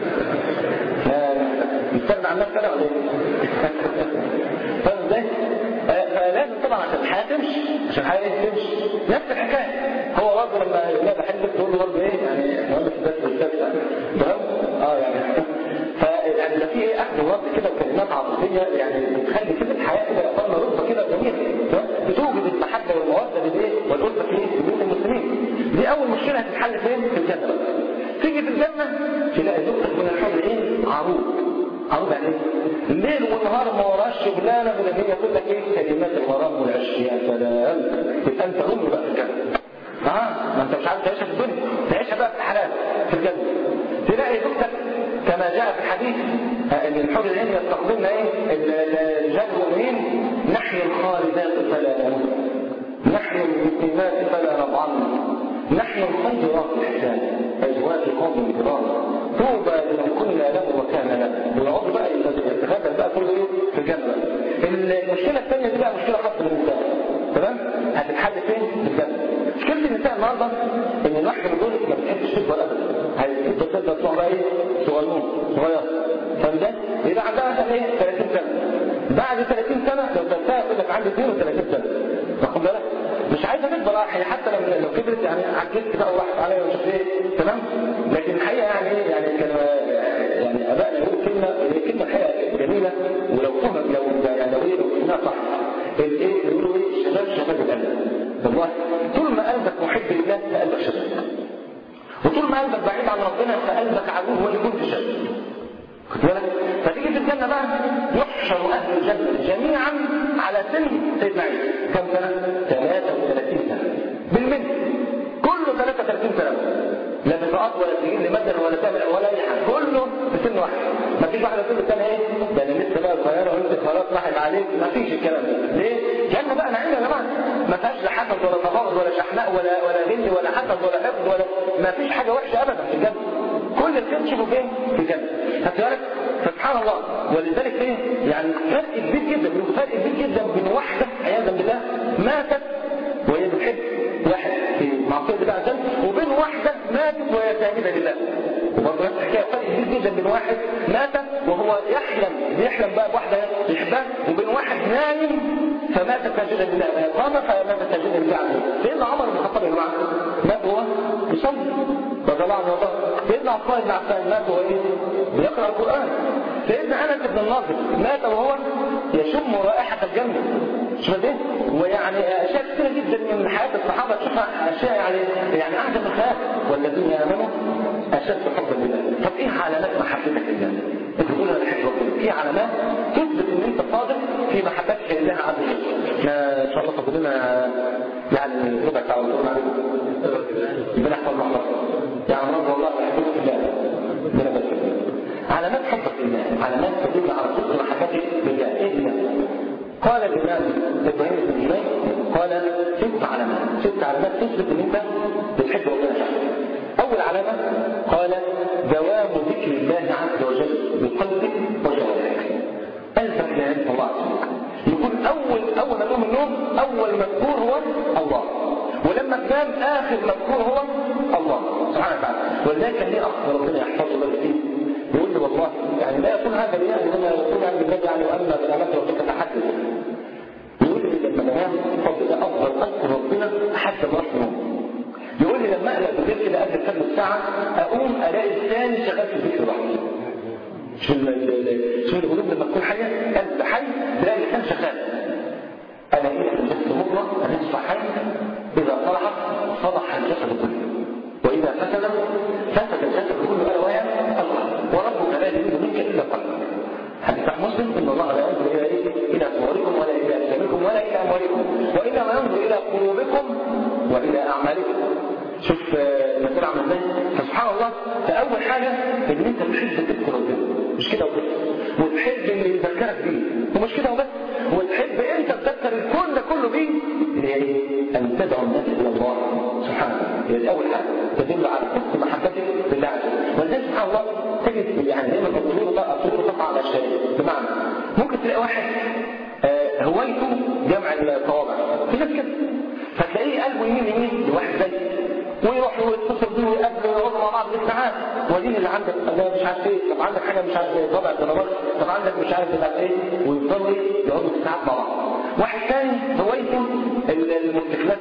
S1: يستغنى عن نفسه انا ولا ايه؟ فاهم ازاي؟ فلازم طبعا عشان الحياه تمشي عشان الحياه ايه تمشي نفس الحكايه هو برضه لما لا بحبك تقول له برضه ايه يعني مهندس بس بالذات تمام؟ اه يعني يعني ده في ايه اخذ ورد كده وكلمات عاطفيه يعني بتخلي كده الحياه كده يقرنا رتبه كده جميله بتوجد المحبه والموده بالايه والالفه في بين المسلمين دي اول مشكله هتتحل فين في الجنه بقى تيجي في الجنه تلاقي زوجتك من الحور العين عروض عروض عليه الليل والنهار ما وراش شغلانه من اللي هي تقول لك ايه كلمات الغرام والعشق يا سلام يبقى انت ام بقى في الجنه ها ما انت مش عارف تعيشها في الدنيا تعيشها بقى في الحلال في الجنه تلاقي زوجتك كما جاء في الحديث ان الحور العين يستقبلن ايه الرجال المؤمنين نحيا الخالدات فلا نموت نحيا المسلمات فلا نطعن نحن الخيرات الإحسان أزواج قوم كرام طوبى لمن كنا له وكان له ويقعد بقى يتغادر بقى كل ايه في الجنة المشكلة الثانية دي بقى مشكلة خاصة بالنساء تمام هتتحل فين في الجنة مشكلة النساء النهارده ان الواحد من دول ما بتحبش تكبر ابدا هتبقى تبدا تروح بقى ايه صغيرون صغير فاهم ده؟ يبقى عندها مثلا ايه 30 سنة بعد 30 سنة لو سالتها يقول لك عندي 32 سنة واخد بالك؟ مش عايزه تكبر هي حتى لما لو كبرت يعني عجزت بقى وراحت عليا ومش عارف ايه تمام لكن الحقيقه يعني ايه يعني كان يعني ابائنا يقولوا كلمه هي كلمه الحقيقه جميله ولو فهم لو يعني لو ايه لو فهمناها صح الايه يقولوا ايه الشباب شباب القلب والله طول ما قلبك محب لله فقلبك شباب وطول ما قلبك بعيد عن ربنا فقلبك عدو ولكل شاب خد بالك فتيجي في الجنه بقى يحشر اهل الجنه جميعا على سن سيدنا عيسى كم سنه 33 سنه بالمثل كله 33 سنه لا بطاقات ولا سجين لمدن ولا تعمل ولا اي حاجه كله في سن واحد ما فيش واحده تقول الثانيه ايه ده انا لسه بقى صغيره وانت خلاص راحت عليك ما فيش الكلام ده ليه؟ جنه بقى نعيم يا جماعه ما فيهاش لا حسد ولا تباغض ولا شحناء ولا ولا غل ولا حسد ولا حقد ولا ما فيش حاجه وحشه ابدا في الجنه كل الخير تشوفه فين؟ في الجنه خدت بالك؟ فسبحان الله ولذلك ايه يعني فرق كبير جدا فرق كبير جدا بين واحده عياذا بالله ماتت وهي بتحب واحد في معصيه الله عز وجل وبين واحده ماتت وهي ساجده لله وبرضه نفس الحكايه فرق كبير جدا بين واحد مات وهو يحلم بيحلم بقى بواحده يحبها وبين واحد نايم فمات ساجدا لله قام فمات ساجدا لله عز وجل سيدنا عمر بن الخطاب يا جماعه مات وهو يصلي رضي الله عنه وارضاه سيدنا عثمان بن عفان مات وهو ايه؟ بيقرا القران سيدنا انس بن الناصر مات وهو يشم رائحه الجنه شوف ده ويعني اشياء كثيره جدا من حياه الصحابه تشوفها اشياء يعني يعني اعجب الخيال والذين امنوا اشد حبا لله طب ايه علامات محبتك لله؟ انت تقول انا بحب ربنا ايه علامات تثبت ان انت صادق في محبتك لله عز وجل احنا ان شاء الله فاضل لنا يعني ربع ساعه ولا ربنا يحفظ محفظه يعني رب والله يحبك في الله ربنا يبارك علامات حبك لله علامات تدل على صدق محبتك لله ايه ده قال الامام ابراهيم بن جنيه قال ست علامات ست علامات تثبت ان انت بتحب ربنا فعلا اول علامه قال دوام ذكر الله عز وجل بقلبك وجوارحك قلبك لا ينسى الله عز وجل يكون اول اول ما تقوم من النوم اول مذكور هو الله ولما تنام اخر مذكور هو الله سبحانه وتعالى ولذلك كان ليه اخ ربنا يحفظه بقى فيه يقول لي والله يعني لا يكون هذا لي ان انا يكون عندي النبي يعني واما بنعمه ربك تحدث يقول لي لما بنام فضل افضل اذكر ربنا حتى ما اروح يقول لي لما اقلق بالليل كده قبل كام ساعه اقوم الاقي الثاني شغال في الذكر لوحده شو شو القلوب لما تكون حيه قلب حي تلاقي اللسان شغال انا ايه النفس مطلق النفس حي اذا صلحت صلح الجسد كله واذا فسد فسد الجسد كله الا وهي القلب وربك لا يريد منك الا قلبك حديث مسلم ان الله لا ينظر الى ايه الى صوركم ولا الى اجسامكم ولا الى اموالكم وانما ينظر الى قلوبكم والى اعمالكم شوف المسألة عامل ازاي فسبحان الله فأول حاجة إن أنت تحب تذكر ربنا مش كده وبس وتحب اللي يذكرك بيه ومش كده وبس وتحب أنت تذكر الكون ده كله بيه اللي هي إيه؟ أن تدعو الناس إلى الله سبحانه هي دي أول حاجة تدل على صدق محبتك بالله عز وجل ولذلك سبحان الله تجد يعني دايما الطيور الله الطيور تقع على الشيء بمعنى ممكن تلاقي واحد آه هوايته جمع الطوابع في ناس كده فتلاقيه قلبه يمين يمين لواحد زي ويروح يتصل بيه ويقابله ويقعدوا مع بعض بالساعات ودين اللي عندك ده مش عارف ايه طب عندك حاجه مش عارف ايه طبع الدرجات طب عندك مش عارف مش عارف ايه ويفضلوا يقعدوا بالساعات مع بعض واحد ثاني هوايته الموتوسيكلات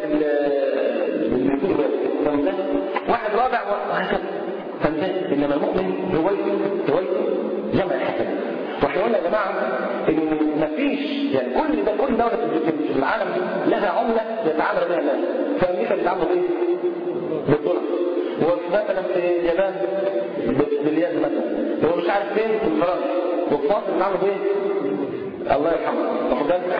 S1: اللي بيكونوا فاهم واحد رابع وهكذا فهمت انما المؤمن هوايته هوايته جمع الحسنات واحنا قلنا يا جماعه ان مفيش يعني كل ده كل دوله في العالم لها عمله يتعامل بها الناس فامريكا بيتعاملوا بايه؟ بالدولار ومثلا في اليابان باليد مثلا هو مش عارف فين في فرنسا وفي مصر بيتعاملوا بايه؟ الله يرحمه واخد بالك؟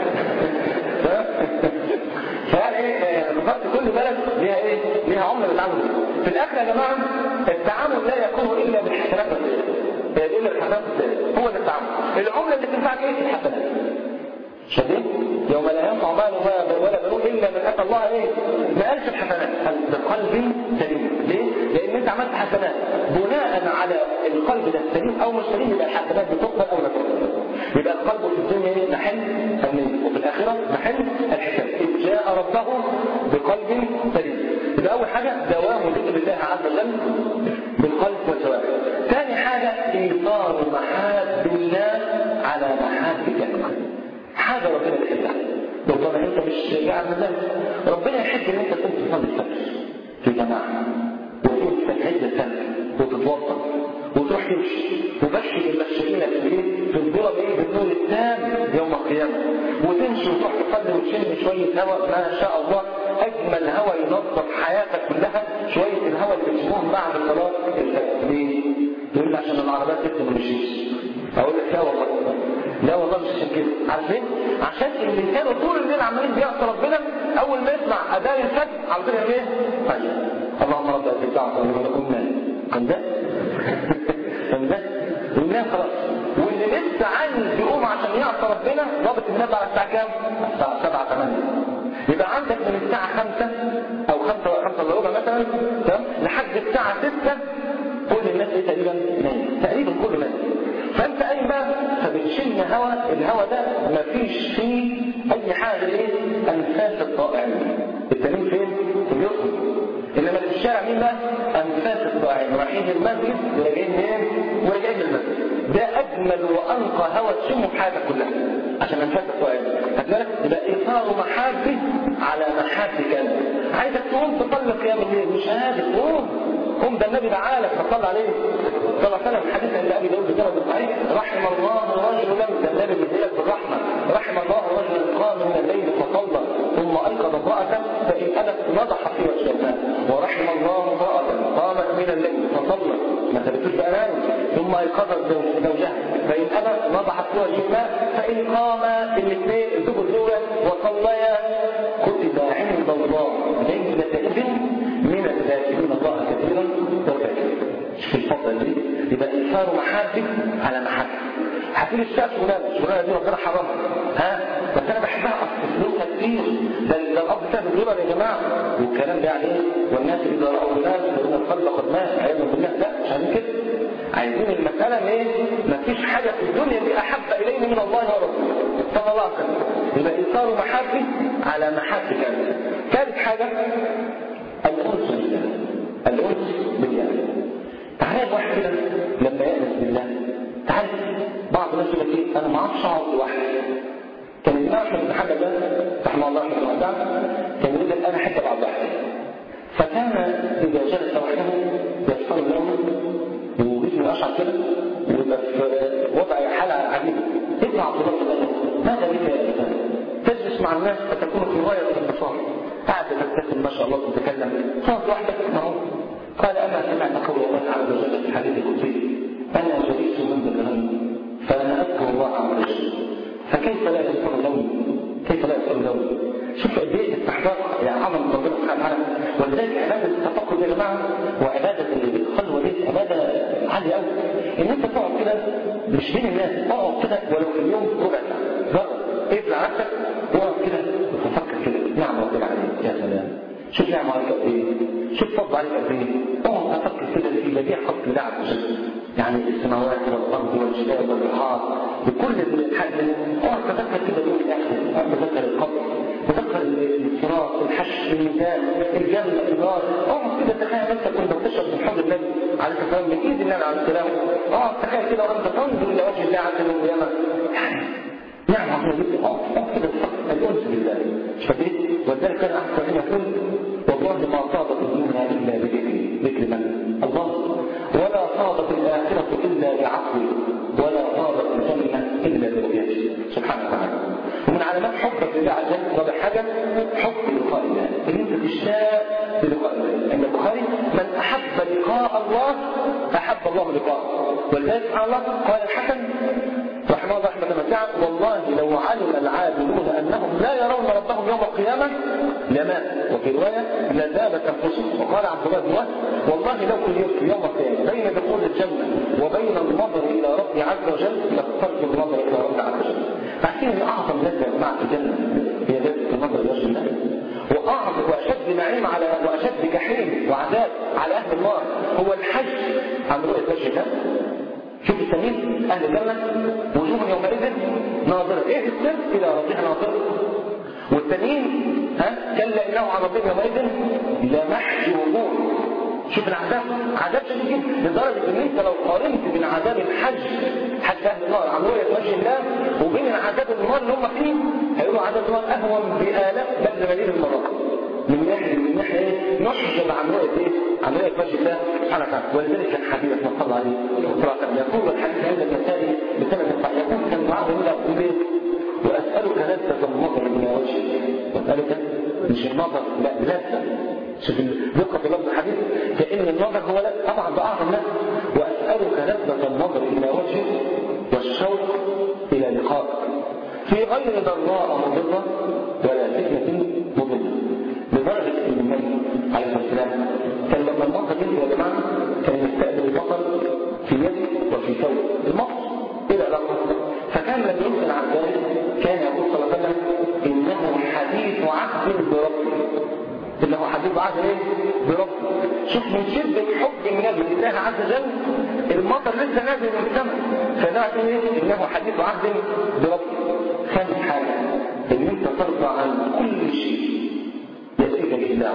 S1: فيعني ايه بالظبط كل بلد ليها ايه؟ ليها عمله بتتعامل بيها. في الاخر يا جماعه التعامل لا يكون الا بالحسنات والسيئات. الا بالحسنات والسيئات. هو ده التعامل. العمله اللي تنفعك ايه؟ الحسنات. شديد؟ يوم لا ينفع مال ولا بنون الا من اتى الله ايه؟ ما قالش الحسنات قال بقلب سليم ليه؟ لان انت عملت حسنات بناء على القلب ده سليم او مش سليم يبقى الحسنات بتقبل او لا تقبل يبقى القلب في الدنيا ايه؟ محل النية وفي الاخره محل الحساب اذ جاء ربه بقلب سليم يبقى اول حاجه دوام ذكر الله عز وجل بالقلب والجوارح ثاني حاجه ايثار محاب الله على محاب كلمه حاجة ربنا بيحبها لو طبعا انت مش قاعد مزاج ربنا يحب ان انت تقوم تصلي الفجر في جماعة وتقوم تستعد الفجر وتتوضا وتروح تمشي وبشر المشرين في في الظلم ايه بالنور التام يوم القيامة وتمشي وتروح تصلي وتشم شوية هواء ما شاء الله اجمل هواء ينظف حياتك كلها شوية الهواء اللي بتشمهم بعد صلاة الفجر ليه؟ يقول لي عشان العربيات تكتب ما مشيش اقول لك لا والله لا والله مش عشان كده عارفين عشان اللي كانوا طول الليل عمالين بيعصوا ربنا اول ما يسمع اذان الفجر على طول يعمل ايه طيب اللهم رب هذه الدعوه ولمن قلنا كان ده كان ده ونام خلاص واللي لسه عايز يقوم عشان يعصى ربنا ضابط النبي على الساعه كام؟ الساعه 7 8 يبقى عندك من الساعه 5 او 5 5 الا ربع مثلا تمام لحد الساعه 6 كل الناس ايه تقريبا نايم تقريبا كله نايم فانت قايم بقى فبتشم هوا الهوا ده مفيش فيه اي حاجه ايه انفاس الطائعين التنين فين في بيوتهم انما اللي في الشارع مين بقى انفاس الطائعين رايحين المسجد وراجعين منين وراجعين من المسجد ده اجمل وانقى هوا تشمه في حياتك كلها عشان انفاس الطائعين هتلاقي يبقى ايثار محابه على محابه كلمه عايزك تقوم تصلي قيام الليل مش قادر قوم قم ده النبي دعالك فصلى عليه صلى الله عليه وسلم الحديث عند ابي داود بسند صحيح رحم الله رجلا ده النبي بيديلك بالرحمه رحم الله رجلا قام من الليل فصلى ثم ايقظ امراته فان ابت نضح في وجه الماء ورحم الله امراه قامت من الليل فصلى ما ثبتوش بقى نام ثم ايقظت زوجها فان ابت نضحت في وجه الماء فان قام الاثنين الزوج والزوجه وصليا كتب عند الله ليله اذن من الذاكرين الله كثيرا والذاكرين في الفترة دي يبقى إيثار محبة على محبة هتقول الشقة شغلانة الشغلانة دي ربنا حرمها ها بس أنا بحبها أصل فلوسها كتير ده ده الأب ساب الدولار يا جماعة والكلام ده يعني إيه والناس إذا رأوا الناس يقولون القلب قد مات عياذا بالله لا مش عايزين كده عايزين المسألة إيه مفيش حاجة في الدنيا دي أحب إلينا من الله ورسوله صلى الله عليه وسلم يبقى إيثار محبة على محبة كاملة ثالث حاجة الأنس بالله الأنس بالله تعالى واحد كده لما يأنس بالله تعالى بعض الناس يقول لك ايه انا ما اعرفش اقعد لوحدي كان الامام احمد بن حنبل ده رحمه الله رحمه الله كان يقول لك انا احب اقعد لوحدي فكان اذا جلس وحده يصفر له وجسمه اشعر كده ويبقى في وضع حاله عجيبه اسمع عبد الله ماذا بك يا انسان تجلس مع الناس فتكون في غايه الانتصار قاعد تبتسم ما شاء الله تتكلم صوت وحدك معه قال أما سمعت قول الله عز وجل في الحديث القدسي أنا جليس من ذكرني فأنا أذكر الله عز وجل فكيف لا يذكر لوني كيف لا يذكر لوني شوف قد ايه استحقاق يا عظم ربنا سبحانه وتعالى ولذلك عباده التفقد يا جماعه وعباده الخلوه دي عباده عاليه قوي ان انت تقعد كده مش بين الناس اقعد كده ولو في اليوم ربع ساعه جرب ابلع نفسك واقعد كده وتفكر كده نعم ربنا عليك يا سلام شوف نعمة عليك قد ايه شوف فضل عليك قد ايه اقعد افكر كده في بديع خلق الله عز وجل يعني السماوات والارض والجبال والبحار بكل الحجم اقعد تفكر كده يوم الاخر اقعد تفكر القبر تفكر الصراط الحشر الميزان الجنه النار اقعد كده تخيل نفسك وانت بتشرب من حوض النبي عليه الصلاه والسلام من ايد النبي عليه السلام اقعد تخيل كده وانت تنظر الى وجه الله عز وجل القيامه يعني نعم عظيمه جدا اقعد كده الانس بالله فدي ولذلك كان احسن ان يقول والله ما صابت الدنيا الا بذكري ذكر من الله ولا صابت الاخره الا بعفوي ولا صابت الجنه الا برؤيتي سبحان سبحانه وتعالى ومن علامات حبك لله عز وجل رابع حاجه حب لقاء الله ان انت تشتاق للقاء الله عند البخاري من احب لقاء الله احب الله لقاءه ولذلك سبحان الله قال الحسن رحمه الله رحمه واسعه والله لو علم العابدون انهم لا يرون ربهم يوم القيامه لمات وفي روايه لذابت انفسهم وقال عبد الله بن وهب والله لو كنت يوم القيامه بين دخول الجنه وبين النظر الى ربي عز وجل لاخترت النظر الى ربي عز وجل فاحكي ان اعظم لذه يا جماعه في الجنه هي لذه النظر الى وجه الله واعظم واشد نعيم على واشد جحيم وعذاب على اهل النار هو الحج عن رؤيه وجه الله شوف التمييز اهل الجنه وجوه يومئذ ناظره ايه السر الى ربها ناظره والتانيين ها كلا انه عن ربهم يومئذ لمحجوبون شوف العذاب عذاب شديد جدا لدرجه ان انت لو قارنت بين عذاب الحج حج اهل النار عن رؤيه وجه الله وبين عذاب النار اللي هم فيه هيقولوا عذاب النار اهون بالاف بل بملايين المرات من ناحيه من ناحيه ايه؟ نحجب عن رؤيه ايه؟ عن رؤيه وجه الله سبحانه وتعالى ولذلك كان حبيب صلى الله عليه وسلم يقول الحديث عند النسائي بسند صحيح يقول كان معاذ يقول يقول ايه؟ واسالك لذة النظر الى وجهك واسالك مش النظر لا لذة شوف دقة في لفظ الحديث كأن النظر هو لا طبعا ده أعظم لذة وأسألك لذة النظر إلى وجهك والشوق إلى لقائك في غير ضراء مضرة ولا فتنة مضرة لدرجة ان النبي عليه الصلاة والسلام كان لما المطر يجي يا جماعة كان يستقبل المطر في يده وفي ثوبه المطر إلى لقطة فكان لما يمكن عن ذلك كان يقول صلى الله عليه وسلم إنه حديث عهد بربه إنه حديث عهد إيه؟ بربه شوف من شدة حب النبي لله عز وجل المطر لسه نازل من السماء فنعت إيه؟ إنه حديث عهد بربه خامس حاجة إن أنت ترضى عن كل شيء يأتيك الإسلام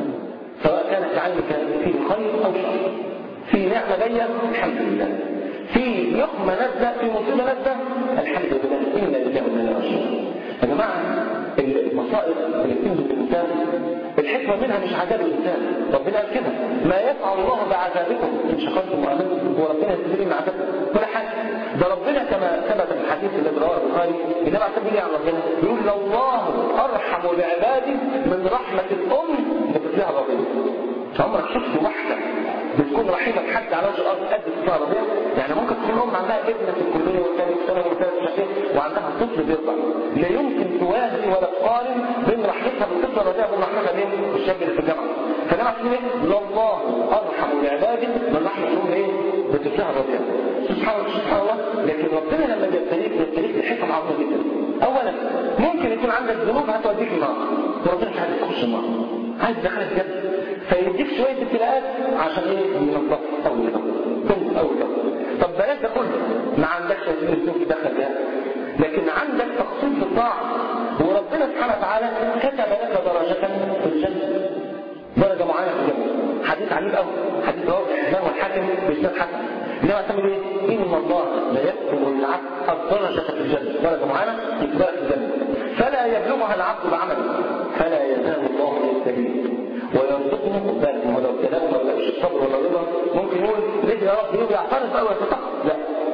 S1: سواء كانت عينك في خير أو شر في نعمة جاية الحمد لله في نقمة نزلة في مصيبة نزلة الحمد لله إنا لله وإنا إليه يا جماعة المصائب اللي بتنزل الإنسان الحكمة منها مش عذاب الإنسان ربنا قال كده ما يفعل الله بعذابكم إن شكرتم وآمنتم وربنا يستجيب من عذابكم كل حاجة ده ربنا كما ثبت في الحديث الذي رواه البخاري إنما اعتبر لي عن ربنا يقول لو الله أرحم بعباده من رحمة الأم بتطلع ربنا فعمرك شفت واحدة بتكون رحيمة بحد على وجه الأرض قد السفارة دي يعني ممكن تكون أم عندها ابنة في الكلية والثاني في الثانوي والثالث شهرين وعندها طفل بيرضع لا يمكن توازي ولا تقارن بين رحمتها بالطفل الرضيع وبين رحمتها بين الشاب اللي في الجامعة فنعم تقول ايه؟ لله أرحم بعباده من رحمة الأم ايه؟ بطفلها الرضيع سبحان الله سبحان الله لكن ربنا لما بيبتليك بيبتليك بحكم عظيمة جدا أولا ممكن يكون عندك ذنوب هتوديك النار وربنا مش عايز تخش النار عايز تدخلك جد فيديك شوية ابتلاءات عشان ايه من الضغط او الضغط او الضغط طب بلاش ده كله ما عندكش الذنوب تدخل ده لكن عندك تقصير في الطاعة وربنا سبحانه وتعالى كتب لك درجة في الجنة درجة معينة في الجنة حديث عجيب قوي حديث رواه الإمام والحاكم بإسناد حسن إنما تعمل إيه؟ إن الله لا يكتب للعبد الدرجة في الجنة درجة معينة يكتبها في الجنة فلا يبلغها العبد بعمله فلا يزال الله يستجيب ويرزقه بالك ولو كلام ولا مش الصبر ولا الرضا ممكن يقول ليه يا رب يجي يعترض او يتسقط لا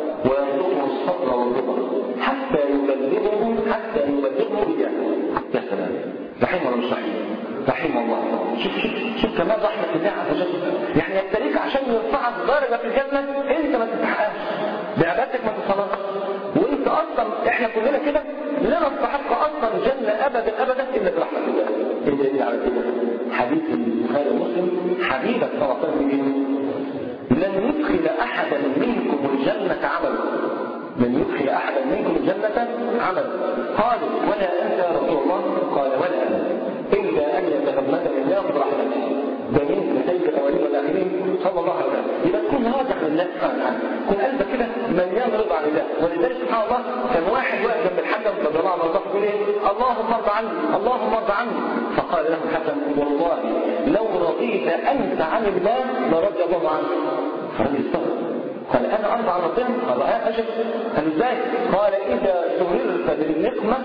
S1: ويرزقه الصبر والرضا حتى يبلغه حتى يبلغه بجانب يا سلام رحيم ولا مش رحيم رحيم الله شوف شوف شوف كمان رحمة الله عز وجل يعني يبتليك عشان يرفعك درجة في الجنة انت ما تستحقهاش بعبادتك ما تصلش وانت اصلا احنا كلنا كده لا نستحق اصلا جنة ابدا ابدا الا برحمة الله ايه دليل على كده حديث البخاري ومسلم حبيبك صلى الله عليه وسلم لن يدخل احدا منكم الجنة عمله لن يدخل احدا منكم الجنة عمله قالوا ولا انت يا رسول الله قال ولا انا الا ان يتغمدني الله برحمته ده من سيد الاولين والاخرين صلى الله عليه وسلم يبقى تكون واضح لله سبحانه وتعالى كن قلبك كده مليان رضا عن الله ولذلك سبحان الله كان واحد واقف جنب الحكم رضي الله عنه يقول ايه اللهم ارضى عني اللهم ارضى عني فقال له الحكم والله لو رضيت انت عن الله لرضي الله عنك فرضي استغرب قال انا ارضى عن ربنا قال اه اجل قال ازاي قال اذا سررت بالنقمه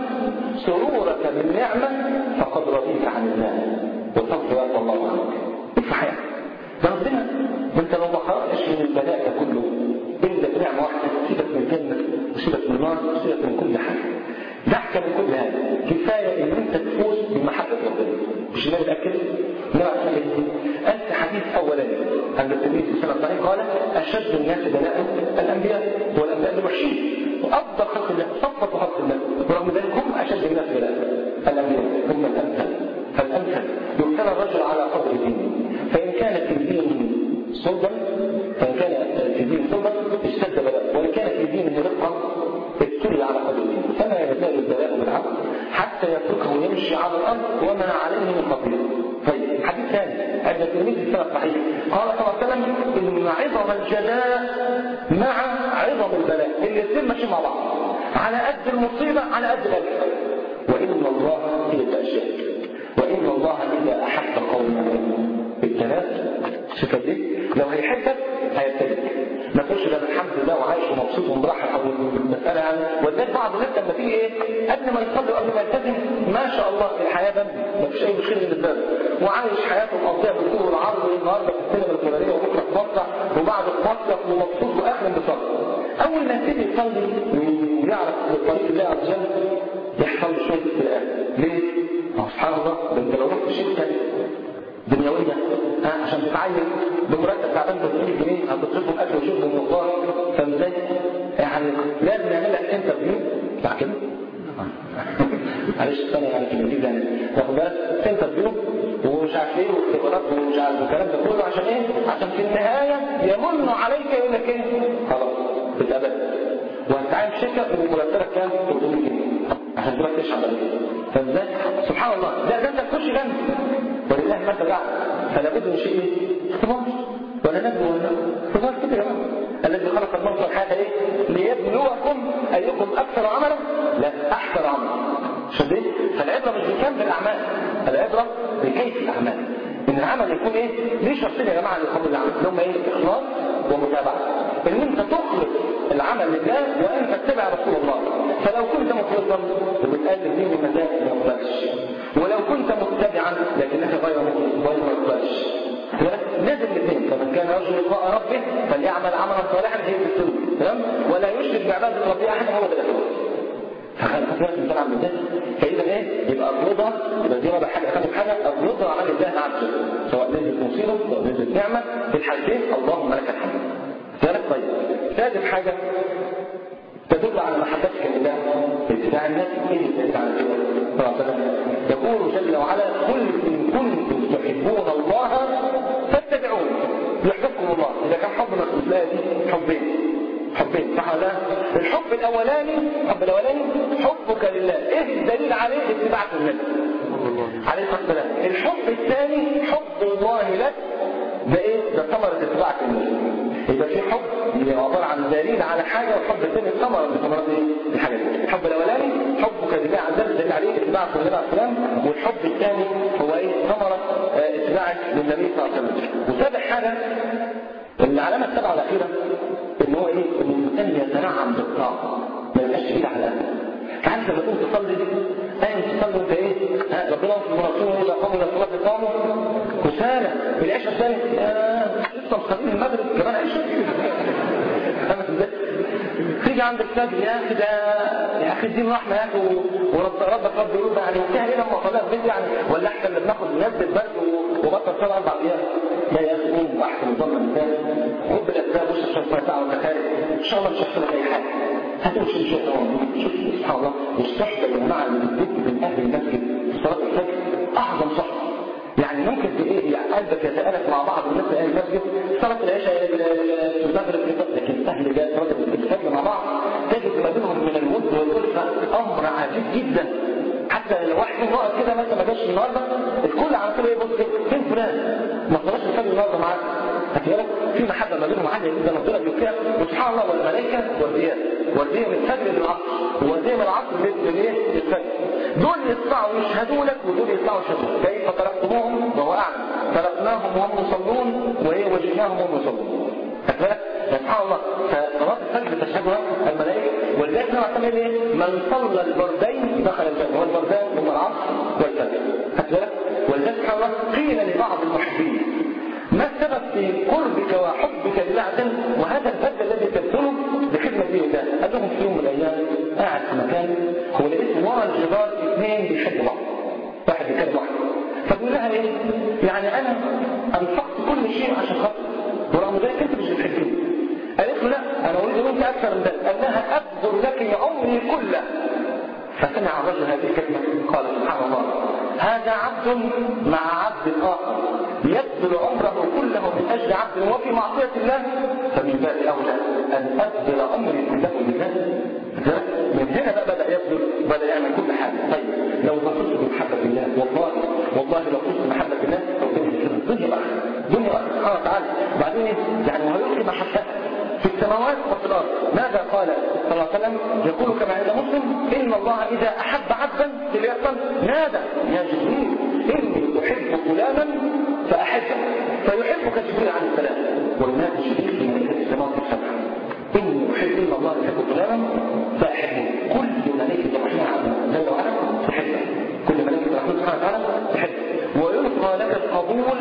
S1: سرورك بالنعمه فقد رضيت عن الله وسوف يرضى الله عنك في حياتك ده ربنا ده انت لو ما خرجتش من البلاء ده كله الا بنعمه واحده سيبك من الجنه وسيبك من النار وسيبك من كل حاجه كفايه ان انت تفوز بمحبه ربنا مش النبي الاكد نوع أنت حديث أولاني عند التلميذ في السنة الصحيح قال أشد الناس بلاء الأنبياء والأنبياء الوحشين وأفضل خلق الله صفة خلق الله ورغم ذلك هم أشد الناس بلاء الأنبياء هم الأمثل فالأمثل يبتلى الرجل على قدر دينه فإن كان في دينه صلبا فإن كان في دينه صلبا اشتد بلاء وإن كان في دينه رقا ابتلي على قدر دينه فما يزال البلاء بالعبد حتى يتركه يمشي على الأرض وما عليه من خطيئة طيب حديث ثاني عند التلميذ في السنة الصحيح قال صلى الله عليه وسلم إن عظم الجزاء مع عظم البلاء الاثنين ماشيين مع بعض على قد المصيبة على قد الأجر وإن الله هي الأشياء وإن الله إذا أحب قوما الثلاث شوف دي لو هيحبك هيبتلك ما تقولش ده الحمد لله وعايش ومبسوط ومرحب او المساله يعني ولذلك بعض الناس لما تيجي ايه قبل ما يصلي وقبل ما يلتزم ما شاء الله الحياه بند ما فيش اي مشكله بالنسبه له وعايش حياته مقضيها بالطول والعرض والنهارده في السينما الفلانيه وبكره في مسرح وبعد في مسرح ومبسوط واخر انبساط اول ما يبتدي يصلي ويعرف طريق الله عز وجل يحصل له شويه ابتلاءات ليه؟ سبحان الله ده انت لو رحت شركه دنيويه ها عشان تتعين بمرتب تعبان ب 300 جنيه هتصرفهم اكل وشرب ومواصلات فاهم ازاي؟ يعني لازم يعمل لك انترفيو بتاع كده معلش ثانيه يعني في الانجليزي يعني تاخد بالك انترفيو ومش عارف ايه واختبارات ومش عارف الكلام ده كله عشان ايه؟ عشان في النهايه يمن عليك يقول لك ايه؟ خلاص اتقبلت وهتتعين في شركه ومرتبك كام؟ 300 جنيه عشان تروح تشحن فاهم ازاي؟ سبحان الله لا ده انت تخش جنب ولله ما تبع فلا بد من شيء اختبار ولا نبلو ولا اختبار كده يا الذي خلق الموت والحياه ايه؟ ليبلوكم ايكم اكثر عملا لا احسن عملا شديد فالعبره مش بكم الاعمال العبره بكيف الاعمال ان العمل يكون ايه؟ ليه شرطين يا جماعه لقبول العمل؟ اللي هم ايه؟ اخلاص ومتابعه ان انت تخلص العمل لله وان تتبع رسول الله فلو كنت مخلصا وبتقلب دين المزاج ما يقبلش ولو كنت متبعا لكنك غير مخلص غير ما يقبلش لازم الاثنين فمن كان يرجو لقاء ربه فليعمل عملا صالحا هي في السنه تمام ولا يشرك بعباده ربه احد هو ده فخلق بالك من عن ده فاذا ايه يبقى الرضا يبقى دي رضا حاجه خلق حاجه الرضا عن الله عز وجل سواء نزلت مصيبه او نزلت نعمه في الحالتين اللهم لك الحمد ذلك طيب ثالث حاجه تدل على محبتك لله اتباع الناس ايه اتباع يقول جل وعلا قل ان كنتم تحبون الله فاتبعوني يحبكم الله اذا كان حبنا في الله دي حبين حبين صح ولا الحب الاولاني الحب الاولاني حبك لله ايه الدليل عليه اتباعك للنبي عليه الصلاه والسلام الحب الثاني حب الله لك ده ايه ده ثمره اتباعك للنبي يبقى في حب عباره عن دليل على حاجه والحب الثاني ثمره من ثمرات ايه الحاجه دي الحب الاولاني حبك لله عز وجل دليل عليه اتباعك للنبي عليه السلام والحب الثاني هو ايه ثمره اتباعك للنبي صلى الله عليه وسلم وسابع حاجه العلامه السبعه الاخيره ان هو ايه ان الانسان يتنعم بالطاعه ما يبقاش بعيد على الأهل عارف لما تقوم تصلي دي قايم تصلي انت ايه ها ربنا يغفر ورسوله اذا قاموا الى الصلاه قاموا كسالى في العشاء الثاني لسه مصلين المغرب كمان عشاء فاهم ازاي؟ تيجي عند الفجر يا اخي ده يا اخي الدين رحمه يا اخي ورب ربك رب يقول يعني انتهى ليه لما صلاه البيت يعني ولا احسن اللي بناخد نزل برد وبطل صلاه اربع ايام لا يا اخي قوم واحسن نظام الانسان خد بالاسباب وش عشان ساعه ولا خارج ان شاء الله مش هيحصل لك اي حاجه هتمشي ان شاء الله شوف سبحان الله والصحبه يا جماعه اللي بتدب من اهل المسجد في صلاه الفجر اعظم صحبه يعني ممكن في ايه يعني قلبك يتالف مع بعض الناس اهل المسجد صلاه العشاء المغرب لكن اهل جاء صلاه الفجر مع بعض تجد ما بينهم من الود والالفه امر عجيب جدا حتى لو واحد فيهم واقف كده مثلا ما جاش النهارده الكل على طول يبص فين فلان ما صلاش الفجر النهارده معاك خدت بالك في محبه ما بينهم عاليه جدا ربنا بيوفقها وسبحان الله والملائكه ورديات ورديه من الفجر للعصر ورديه من العصر للايه للفجر دول يطلعوا يشهدوا لك ودول يطلعوا يشهدوا كيف تركتموهم وهو اعلم تركناهم وهم يصلون وايه وجئناهم وهم يصلون خدت بالك سبحان الله فصلاه الفجر تشهدها الملائكه ولذلك نوع تعمل ايه؟ من صلى البردين دخل الجنه والبردان هم العصر والفجر خدت بالك ولذلك سبحان الله قيل لبعض المحبين ما السبب في قربك وحبك لله عز وجل وهذا الفضل الذي تبذله بخدمة دين الله قال لهم في يوم من الأيام قاعد في مكان هو لقيت ورا الجدار اثنين بيحبوا بعض واحد بيكلم واحد فبيقول لها ايه يعني انا انفقت كل شيء عشان خاطر ورغم ذلك انت مش بتحبني قالت له لا انا اريد منك اكثر من ذلك قال لها ابذل لك عمري كله فسمع الرجل هذه الكلمه قال سبحان الله هذا عبد مع عبد اخر يبذل عمره كله من اجل عبد وفي معصيه الله فمن باب اولى ان ابذل عمري كله لله من هنا بقى بدا يبذل بدا يعمل كل حاجه طيب لو بصيت بمحبه الله والله والله لو كنت بمحبه الله لو كنت الدنيا بقى الدنيا بقى سبحانه وتعالى وبعدين يعني وهيلقي محبته في السماوات وفي الارض ماذا قال صلى الله عليه وسلم يقول كما عند مسلم ان الله اذا احب عبدا في اليقظه نادى يا جبريل اني احب فلانا فاحبه فيحبك جبريل عليه السلام وينادي جبريل في ملائكه السماوات السبع اني احب ان الله يحب فلانا فاحبه كل ملائكه الرحمن عبدا جل وعلا تحبه كل ملائكه الرحمن سبحانه وتعالى تحبه ويلقى لك القبول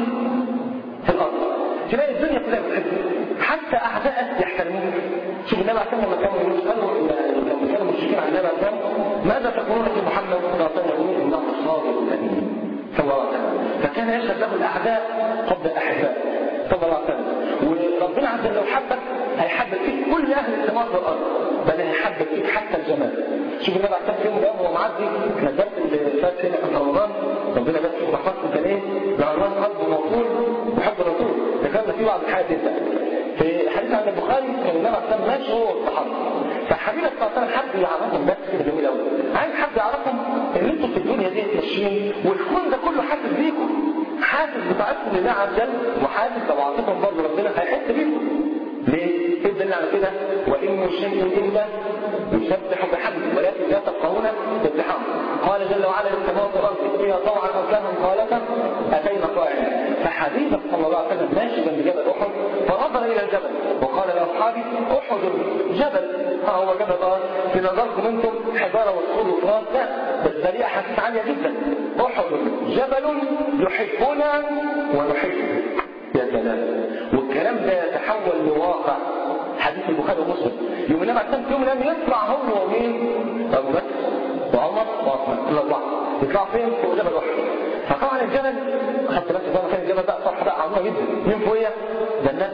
S1: في الارض تلاقي الدنيا كلها بتحبه حتى اعدائك يحترموك شوف النبي عليه لما كانوا يسالوا لما كانوا مشركين عن النبي عليه ماذا تقولون في محمد صلى الله عليه وسلم يقول انه الصادق الامين صلى الله عليه وسلم فكان يشهد له الاعداء قبل الاحباء صلى الله عليه وسلم وربنا عز وجل لو حبك هيحبك فيك كل اهل السماوات والارض بل هيحبك فيك حتى الجمال شوف النبي عليه الصلاه والسلام وهو معدي احنا الدرس اللي فات هنا في رمضان ربنا بس رحمته كان ايه؟ لعنوان قلبه موصول بحب الرسول ذكرنا فيه بعض الحاجات دي في حديث عن البخاري كان النبي عليه الصلاه ماشي هو والصحابه فحبيبك صلى الله عليه وسلم حب يعرفهم بس كده جميل قوي عايز حد يعرفهم ان انتوا في الدنيا دي ماشيين والكون ده كله حاسس بيكم حاسس بطاعتكم لله عز وجل وحاسس بوعظتكم برضه ربنا هيحس بيكم ليه؟ ايه الدليل على كده؟ وان من شيء الا يسبح بحمده ولكن لا تفقهون تسبحهم قال جل وعلا للسماوات والارض ائتيا طوعا او كانوا قالتا اتينا طائعين فحبيبك صلى الله عليه وسلم ماشي جنب جبل احد فنظر الى الجبل وقال لاصحابه احد جبل ها هو جبل اه في نظركم انتم حجاره والطول وتراب لا بس ده ليه احاسيس عاليه جدا احد جبل يحبنا ونحبه يا سلام والكلام ده يتحول لواقع حديث البخاري ومسلم يوم النبي عليه الصلاه والسلام يوم يطلع هو ومين؟ ابو بكر وعمر وعثمان كل اربعه يطلع فين؟ فوق جبل احد فطبعا الجبل خدت بالك بقى كان الجبل بقى صح بقى عظيمه جدا مين فوقيه؟ ده الناس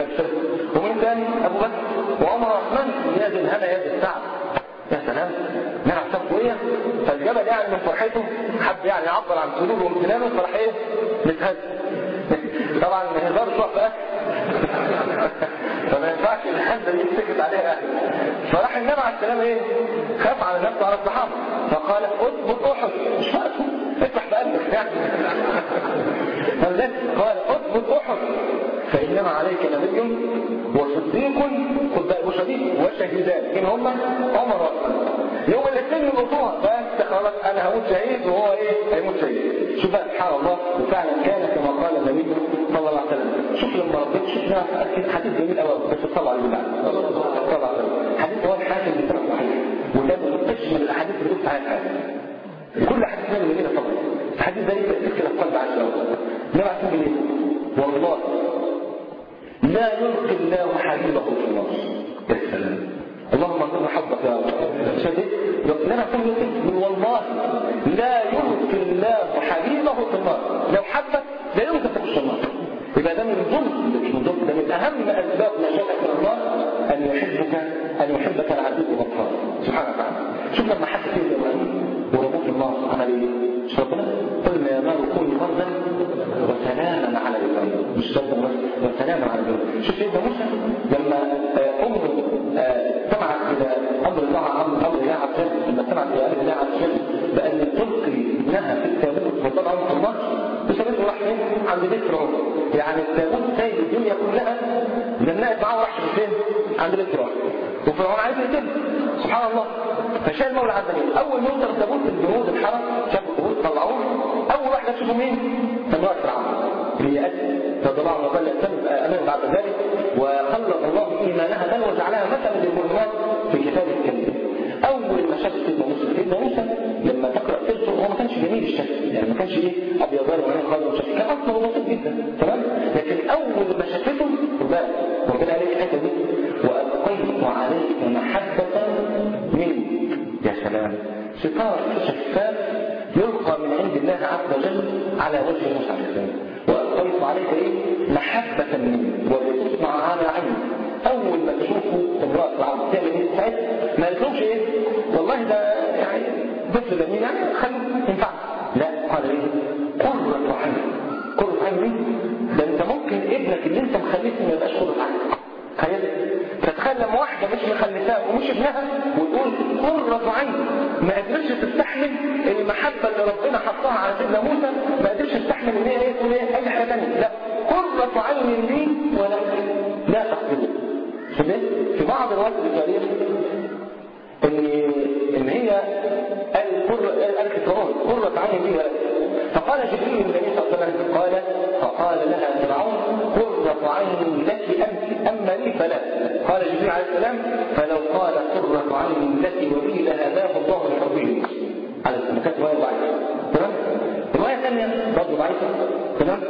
S1: ومين تاني؟ ابو بكر وعمر وعثمان يد الهنا يد السعد يا سلام نعم ساب فوقيه فالجبل يعني من فرحته حب يعني يعبر عن سلوكه وامتنانه فراح ايه؟ متهز طبعا هزار شويه في فما ينفعش الحمد دي يتسكت عليها اهل فراح النبي عليه السلام ايه خاف على نفسه على الصحابه فقال اثبت احد مش وقته افتح بقلبك يعني فلذلك قال اثبت احد فانما عليك نبي وصديق خد بالك وشهيد وشهيدان مين هم عمر وعثمان يوم الاثنين يموتوها بس خلاص انا هموت شهيد وهو ايه هيموت شهيد شوف بقى سبحان الله وفعلا كان كما قال النبي صلى الله عليه وسلم شوف لما ربنا شفنا حديث جميل قوي بس صلى عليه وسلم صلى الله عليه وسلم حديث هو الحاكم بسبب صحيح وده من اجمل الاحاديث اللي قلت عليها كل حديث ثاني من هنا طبعا الحديث ده يمسك القلب عشان النبي عليه الصلاه والله لا يلقي الله حبيبه في النار يا سلام اللهم ارزقنا حبك يا رب شديد لنا كل من والله لا يلقي الله حبيبه في النار لو حبك لا يمكن تخش النار يبقى ده من ضمن مش من ضمن ده من اهم اسباب نجاتك من الله ان يحبك ان يحبك العبد الغفار سبحانه وتعالى شوف لما حد فيه ابراهيم ورموه في النار عمل ايه؟ مش ربنا قلنا يا نار كوني بردا وسلاما على ابراهيم مش بردا بس وسلاما على ابراهيم شوف سيدنا موسى لما امه سمعت الى امر الله امر امر الله عز وجل لما سمعت الى امر الله عز وجل بان تلقي ابنها في التابوت وطبعا في النار بسببه راح فين؟ عند بيت فرعون يعني التابوت سايب الدنيا كلها جنات معاه وراح فين؟ عند بيت فرعون وفرعون عايز يقتله سبحان الله فشاء المولى عز وجل اول ما يوصل تابوت الجنود الحرم شافوا التابوت طلعوه اول واحده تشوفوا مين؟ امراه فرعون اللي هي اسد رضي الله عنها وظل امام بعد ذلك وخلق الله ايمانها بل وجعلها مثلا للمؤمنات في كتابه الكريم اول ما شاف سيدنا موسى سيدنا موسى لما تقرا سيرته هو ما كانش جميل الشكل يعني ما كانش ايه ابيضان وعين خالص وشكل كان اصلا بسيط جدا تمام لكن اول ما شافته خد بالك ربنا قال الحته دي والقيت عليك محبه مني يا سلام ستار شفاف رضيت الله عز وجل على وجه موسى عليه السلام والقيت عليك ايه محبه مني ولتصنع على عيني اول ما تشوفه امراه العبد تعمل ايه ساعتها ما قالتلهمش ايه والله ده يعني طفل جميل يعني خليه ينفع لا قال ايه قرة عين قرة عين مين؟ ده انت ممكن ابنك اللي انت مخلفه ما يبقاش قرة عين تخيل تتخيل لما واحده مش مخلفاه ومش ابنها وتقول قرة عين ما قدرتش تستحمل المحبه اللي ربنا حطها على سيدنا موسى ما قدرتش تستحمل ان هي ايه تقول ايه اي حاجه ثانيه لا قرة عين لي ولا لا تقبله في بعض الوقت الجاريه ان ان هي الكترون قرة عين لي ولا فقال جبريل للنبي صلى الله عليه وسلم قال فقال لها فرعون قرة عين لك أنت أما لي فلا قال جبريل عليه السلام فلو قال قرة عين لك ولي لهداه الله لحبه على السلام كانت رواية ضعيفة تمام رواية ثانية برضه ضعيفة تمام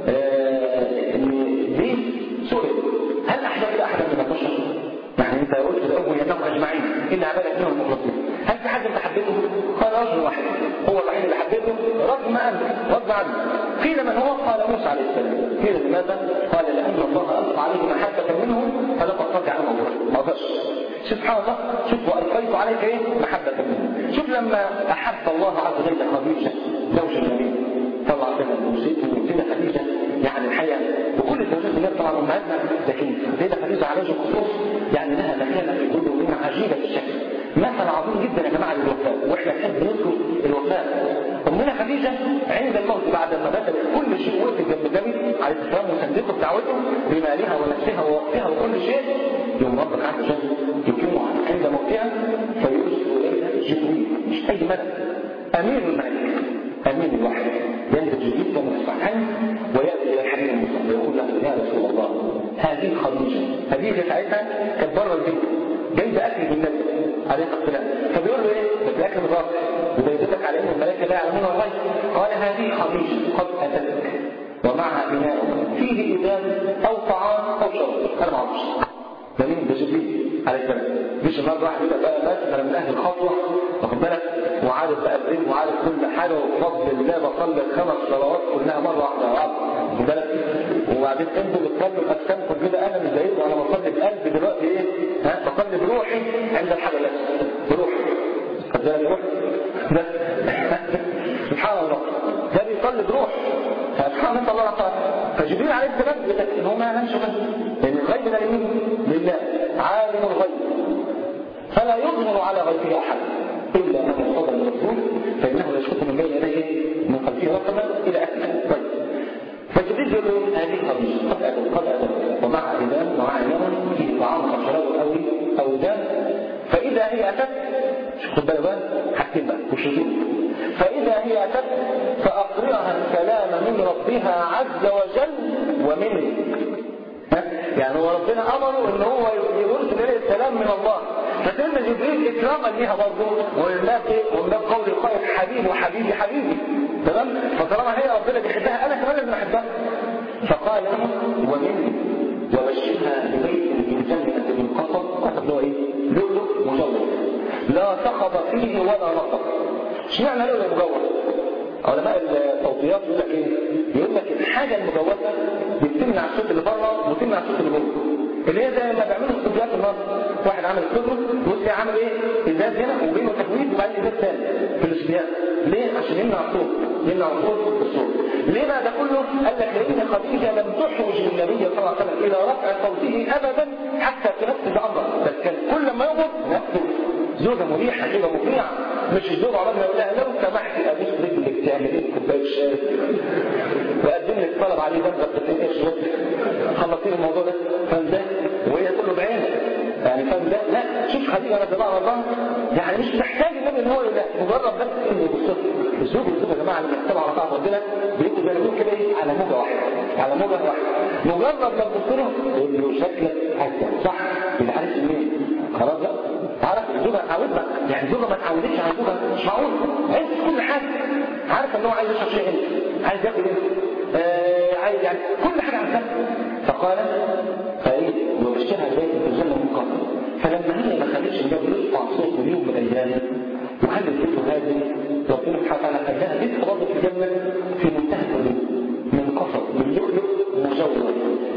S1: آه ان ليه سئل هل أحدث أحد من البشر؟ يعني انت قلت الأول يتم أجمعين إلا عبادك منهم المخلصين هل في حد انت حبيته؟ قال رجل واحد هو الوحيد اللي حبيته رغم أنت رغم عنه قيل من هو؟ قال موسى عليه السلام قيل لماذا؟ قال لأن الله ألقى عليه محبة منه فلقد رجع عنه ما قدرش سبحان الله شوف وألقيت عليك إيه؟ محبة منه شوف لما أحب الله عز وجل خديجة زوج النبي صلى الله عليه وسلم وسيدنا خديجة يعني الحقيقة وكل الزوجات اللي طبعا أمهاتنا لكن سيدة خديجة على وجه الخصوص يعني لها مكانة في القلوب ومنها عجيبة في الشكل مثل عظيم جدا يا جماعة للوفاء واحنا نحب نذكر الوفاء أمنا خديجة عند الموت بعد ما بذلت كل شيء وقفت جنب النبي عليه السلام وصدقه بدعوته بمالها ونفسها ووقتها وكل شيء يوم ربك عز وجل يكرمها عند موتها فيرسل إليها جبريل مش أي ملك أمير الملك أمين الوحي ينزل جديد كما في الصحيحين ويأتي إلى الحبيب المصطفى ويقول له يا رسول الله هذه خديجة خديجة ساعتها كانت بره البيت جايبة أكل بالنبي عليه الصلاة والسلام فبيقول له إيه؟ ده الأكل بالرأس وده يدلك على إن الملائكة لا يعلمون الغيب قال هذه خديجة قد أتتك ومعها إناء فيه إذان أو طعام أو شرب أنا ما أعرفش ده مين ده جبريل عليه السلام مش النهارده واحد يبقى بقى بس انا من اهل الخطوه واخد بالك وعارف بقى الدين وعارف كل حاجه وبفضل الله بصلي الخمس صلوات كلها مره واحده واخد بالك وبعدين انتوا بتصلوا اجسامكم كده انا مش زيكم انا بصلي بقلبي دلوقتي ايه ها بصلي بروحي عند الحاجه الاساسيه بروحي خد بالك بروحي بس سبحان الله ده بيصلي بروح سبحان الله الله تعالى فجبريل عليه السلام ان هو ما نمشي لان الغيب ده لمين؟ لله عالم الغيب فلا يظهر على غيبه احد الا من ارتضى من الرسول فانه يسقط من بين يديه من خلفه رقبا الى اخره طيب فجبريل يقول له هذه قضيه قد اتت قد اتت ومع امام ومع امام فيه طعام وشراب او او دم فاذا هي اتت خد بالك بقى حاجتين بقى وشذوذ فإذا هي أتت فأقرئها السلام من ربها عز وجل ومنه يعني هو ربنا أمره إن هو يرسل إليه السلام من الله فسيدنا جبريل إكراما ليها برضه ومن باب إيه؟ ومن باب قول القائل حبيب وحبيبي حبيبي تمام فطالما هي ربنا بيحبها أنا كمان لازم أحبها فقال ومنه وبشرها ببيت في الجنة من قصب قصب اللي هو إيه؟ لؤلؤ مجوف لا سخط فيه ولا نصب اشمعنى لؤلؤ مجوف علماء الصوتيات يقول لك ايه يقول لك الحاجه المجوفه بتمنع الصوت اللي بره وتمنع الصوت اللي جوه اللي هي زي ما بيعملوا استوديوهات النص واحد عامل استوديو يقول لي عامل ايه ازاز هنا وبينه تكويد وبعدين ازاز ثاني في الاستوديوهات ليه عشان يمنع الصوت يمنع الصوت الصوت ليه بقى ده كله قال لك لان خديجه لم تحوج النبي صلى الله عليه وسلم الى رفع صوته ابدا حتى تنفذ امره بل كان كل ما يغضب نفسه زوجة مريحة زوجة مطيعة مش الزوجة عرضنا يقول لها لو سمحت ابوس رجلك تعمل ايه كوباية شاي وقدم لك طلب عليه دمغة بتتين ايش خلصين الموضوع ده فاهم ده وهي تقول له بعينك يعني فاهم ده لا شوف خديجة رضي الله عنها يعني مش محتاج النبي ان هو لا مجرد بس انه يبص الزوج والزوجة يا جماعة اللي بيتبعوا على طاعة ربنا بيبقوا بيعملوا كده ايه على موجة واحدة على موجة واحدة مجرد ما تبص له يقول له شكلك حاجة صح يبقى عارف منين خلاص بقى عارف الزوجة اتعودنا يعني الزوجة ما اتعودتش على الزوجة مش معقول عايز كل حاجة عارف ان هو عايز يشرب شيء انت عايز ياكل انت آه عايز يعني كل حاجة عارفها فقال فايه وبشرها البيت في الجنة من قبل فلما هي ما خلتش النبي يرفع صوته يوم من الايام وخلت بيته هذه ربنا سبحانه وتعالى خلاها بنت برضه في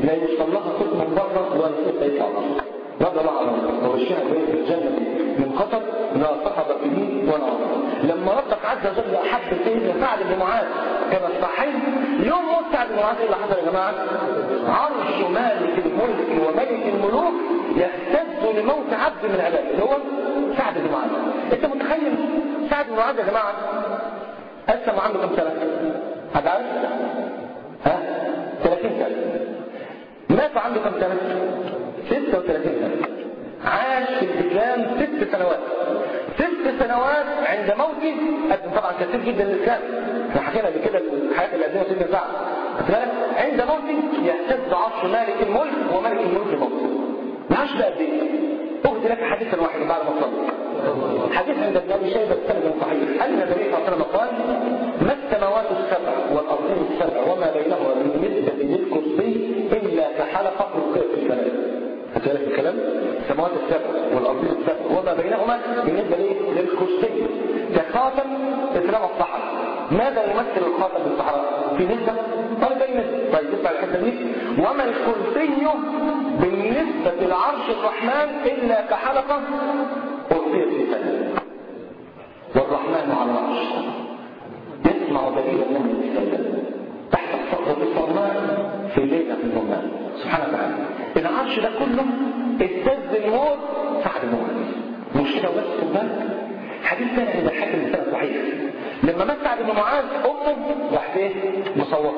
S1: لا يوصل لها صوت من بره ولا صوت هيطلع رضي الله عنه ووشها بين الجنة من خطر لا صحب فيه ولا عمر لما ربك عز وجل أحب سيدنا سعد بن معاذ كما الصحيح يوم موت سعد بن معاذ ايه اللي حصل يا جماعة؟ عرش مالك الملك وملك الملوك يهتز لموت عبد من عباده اللي هو سعد بن معاذ انت متخيل سعد بن معاذ يا جماعة أسلم عنده كم سنة؟ حد عارف؟ ها؟ 30 سنة مات عنده كم سنة؟ 36 سنة عاش في الإسلام ست سنوات ست سنوات عند موته قدم طبعا كثير جدا للإسلام احنا حكينا قبل كده الحياة اللي قدمها سيدنا سعد عند موته يهتز عرش مالك الملك وملك الملك موته معاش ده قد ايه؟ أهدي لك حديثا واحدا بعد ما صلي حديث عند ابن ابي شيبه السند صحيح ان النبي صلى الله عليه وسلم قال ما السماوات السبع والارضين السبع وما بينهما بالنسبه للكرسي الا كحلقه القيط في السماء هتعرف الكلام السماوات السبع والارضين السبع وما بينهما بالنسبه ليه للكرسي كخاتم اترمى الصحراء ماذا يمثل الخاتم في الصحراء في نسبه طيب اي نسبه طيب اسمع الحته دي وما الكرسي بالنسبه لعرش الرحمن الا كحلقه ألقيت في سنة والرحمن على العرش يسمع دليل من يتكلم تحت الصخرة الصرماء في ليلة الظلام سبحانه وتعالى العرش ده كله اهتز الموت سعد الموت مش كده بس خد بالك حديث ثاني عند الحاكم السنة صحيح لما مات سعد بن معاذ امه راحت ايه مصوره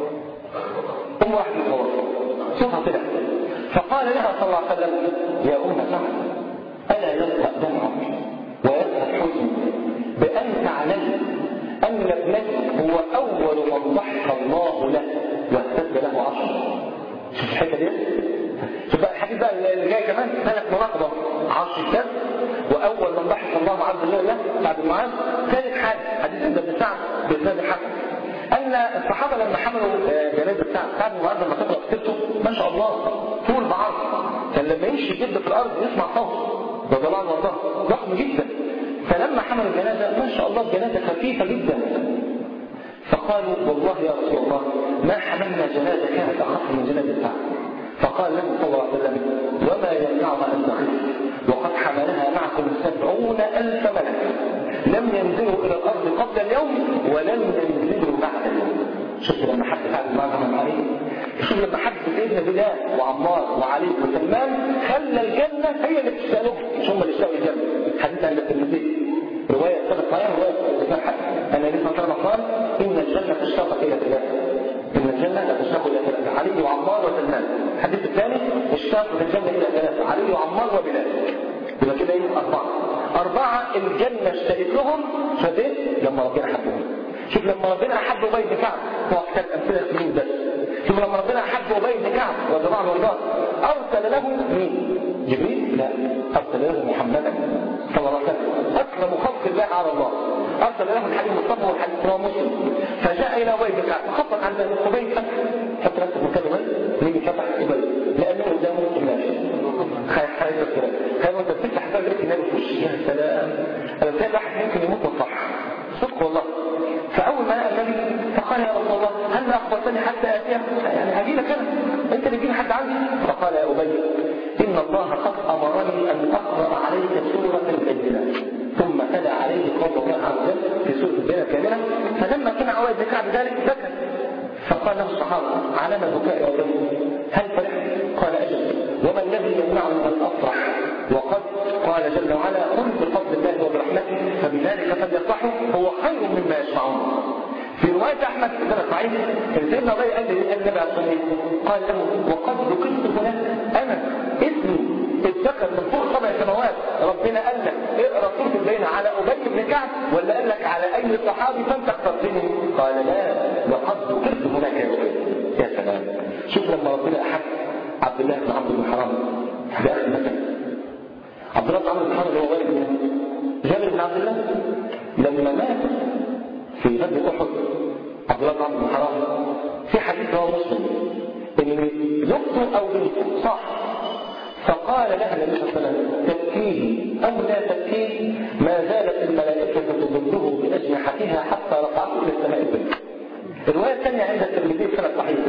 S1: امه راحت مصوره صوتها طلع فقال لها صلى الله عليه وسلم يا ام سعد ألا يلقى دمعك ويذهب حزنك بأن تعلم أن ابنك هو أول من ضحى الله له واهتز له عشر شوف الحته دي شوف بقى الحديث بقى اللي جاي كمان ثلاث مراقبه عرش الدم واول من ضحك الله عز وجل له بعد معاذ ثالث حاجه حديث ابن سعد باسناد الحسن ان الصحابه لما حملوا جنازه سعد سعد بن معاذ لما تقرا كتبته ما شاء الله طول بعرض كان لما يمشي جد في الارض يسمع صوت رضي الله عنه وارضاه ضخم جدا فلما حملوا الجنازه ما شاء الله الجنازه خفيفه جدا فقالوا والله يا رسول الله ما حملنا جنازه كانت اخف من جنازه سعد فقال له صلى الله عليه وسلم وما يمنعها ان تخف وقد حملها معكم سبعون الف ملك لم ينزلوا الى الارض قبل اليوم ولم ينزلوا بعد اليوم شوف لما حد سعد بن معاذ عليه شوف لما حد سيدنا بلال وعمار وعلي وسلمان خلى الجنه هي اللي تشتغلهم مش هم اللي اشتغلوا الجنه حديث عن الترمذي روايه سنه صحيحه روايه ابن حد ان النبي صلى الله عليه وسلم قال ان الجنه تشتاق الى ثلاثه ان الجنه لا تشتاق الى ثلاثه علي وعمار وسلمان الحديث الثاني اشتاق الجنه الى ثلاثه علي وعمار وبلال يبقى كده ايه اربعه اربعه الجنه اشتقت لهم فدين لما ربنا حبهم شوف لما ربنا احب ابي بن كعب هو احتاج امثله سنين بس شوف لما ربنا احب ابي بن كعب رضي الله عنه وارضاه ارسل له مين؟ جبريل؟ لا ارسل له محمدا صلى الله عليه وسلم اكرم خلق الله على الله ارسل له الحديث المصطفى والحديث رواه مسلم فجاء الى ابي بن كعب فخطط عند ابي فتح حط نفسك مكان مين فتح ابي لانه قدامه الناس خايف خايف الكلام خايف وانت بتفتح باب لك النبي في وشك يا سلام انا بتلاقي واحد ممكن يموت صح صدق والله فاول ما لقى النبي فقال يا رسول الله هل اخبرتني حتى اتيه يعني هجي لك انا انت اللي تجيني حد عندي فقال يا ابي ان الله قد امرني ان اقرا عليك سوره البينه ثم تلا عليه قول الله عز وجل في سوره البينه كامله فلما كان عوائد بن كعب ذلك بكى فقال له الصحابه على ما البكاء يا ابي هل فرحت قال اجل وما الذي يمنعني ان افرح وقد قال جل وعلا قل بفضل الله وبرحمته فبذلك فليفرحوا هو خير مما يسمعون في رواية أحمد بن صحيح سيدنا الله قال لي النبي عليه الصلاة قال له وقد ذكرت هناك أنا اسمي اتذكر من فوق سبع سماوات ربنا قال لك اقرا سوره البينه على ابي بن كعب ولا قال لك على اي صحابي فانت اخترتني قال لا وقد ذكرت هناك يا ابي يا سلام شوف لما ربنا احب عبد الله بن عمرو بن حرام ده اخي مثلا عبد الله بن عمرو بن حرام هو والد جابر بن عبد الله لما مات في غزوه احد عبد الله بن عمرو بن حرام في حديث رواه مسلم ان زوجته او بنته صح فقال لها النبي صلى الله عليه وسلم تبكيه او لا تبكيه ما زالت الملائكه تظله باجنحتها حتى رفعته الى السماء الدنيا الروايه الثانيه عند الترمذي في سنه صحيح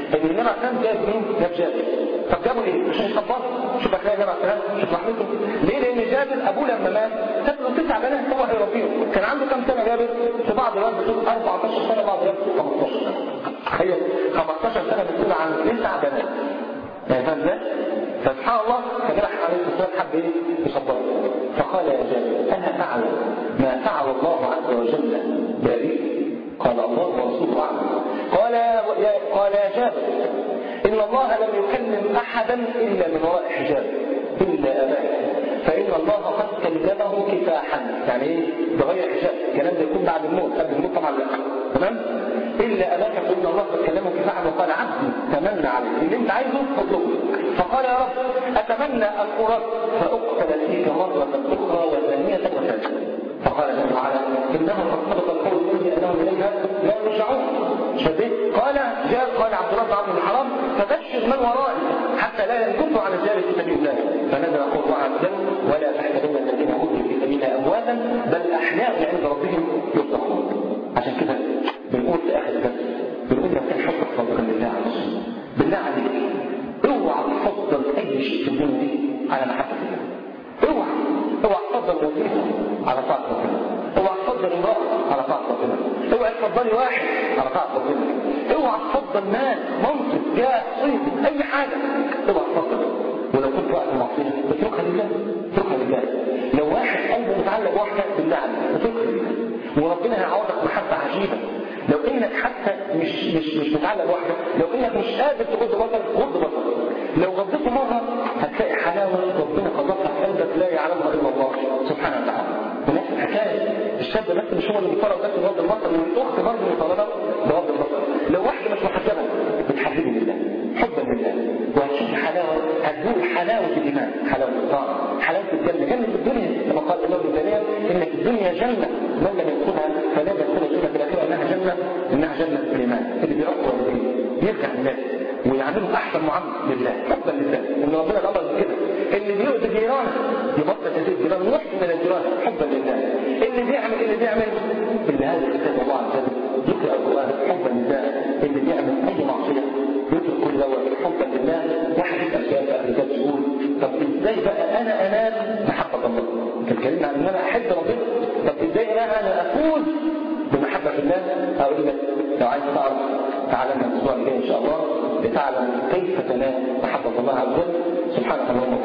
S1: ان النبي عليه السلام جاب مين؟ جاب جابر طب جابوا ليه؟ عشان يخبره شوف اخلاق النبي عليه السلام شوف رحمته ليه؟ لان جابر ابوه لما مات ساب له تسع بنات هو هيربيهم كان عنده كام سنه جابر؟ في بعض الوقت بتقول 14 سنه بعض الوقت بتقول 15 سنه تخيل 15 سنه بتقول عن تسع بنات يعني فاهم ازاي؟ فسبحان الله فجرح عليه الصلاه والسلام حب ايه؟ يصبره فقال يا جابر انا اعلم ما فعل الله عز وجل بابيك قال الله ورسوله اعلم قال يا قال يا جابر ان الله لم يكلم احدا الا من وراء حجاب الا اباك فان الله قد كلمه كفاحا يعني ايه بغير حجاب الكلام ده يكون بعد الموت قبل الموت طبعا لا تمام الا اباك فان الله قد كلمه كفاحا وقال عبدي تمنى عليه اللي انت عايزه اطلبه فقال يا رب اتمنى ان ارد فاقتل فيك مره اخرى وثانيه وثالثه فقال جل وعلا انه قد سبق القول مني انهم اليها لا يرجعون شديد قال جاء قال عبد الله بن عمرو بن حرام فبشر من ورائي حتى لا ينكفوا عن الجهاد في سبيل الله فنزل قول الله عز وجل ولا تحسبن الذين قتلوا في سبيل الله امواتا بل احياء عند ربهم يرزقون عشان كده بنقول في اخر الدرس بنقول لك كان حبك صدقا لله عز وجل بالله عليك اوعى تفضل اي شيء في الدنيا دي على محبه الله اوعى اوعى تفضل وظيفه على طاعه ربنا اوعى تفضل امراه على طاعه ربنا اوعى تفضلي واحد على طاعه ربنا اوعى تفضل مال منصب جاه صيد اي حاجه اوعى تفضل ولو كنت واقف معصيه اتركها لله اتركها لله لو واحد قلبه متعلق بواحده بالله عليك اتركها لله وربنا هيعوضك محبه عجيبه لو انك حتى مش مش مش متعلق بواحده لو انك مش قادر تغض بصرك غض بصرك لو غضيته مره هتلاقي حلاوه ربنا قدرها في قلبك لا يعلمها الا الله سبحانه وتعالى ونفس الحكايه الشاب بس مش هو اللي بيطلب بس بغض البصر والاخت برضه مطالبه بغض البصر لو واحده مش محجبه بتحببي لله حبا لله وهتشوف حلاوه هتقول حلاوه الايمان حلاوه الطاعه حلاوه الجنه جنه الدنيا كما قال الله الثانيه ان في الدنيا جنه من لم يدخلها فلا يدخل الجنه في الاخره انها جنه انها جنه الايمان اللي بيرقوا والدين يرجع الناس ويعملوا احسن معامله لله حبا لله ان ربنا الامر كده اللي بيؤذي جيرانه يبطل تزيد جيرانه ويحسن الى الجيران حبا لله اللي بيعمل اللي بيعمل اللي هذا كتاب الله عز وجل يقرا القران حبا لله اللي بيعمل اي معصيه يترك كل دوت حبا لله واحد يسال سؤال في اخر الكتاب يقول طب ازاي بقى انا انال محبه الله؟ كان كلمنا عن ان انا احب ربنا طب ازاي انا انا افوز بمحبه الله؟ اقول لك لو عايز تعرف تعالى لنا الاسبوع الجاي ان شاء الله لتعلم كيف تنال محبه الله عز وجل سبحانك اللهم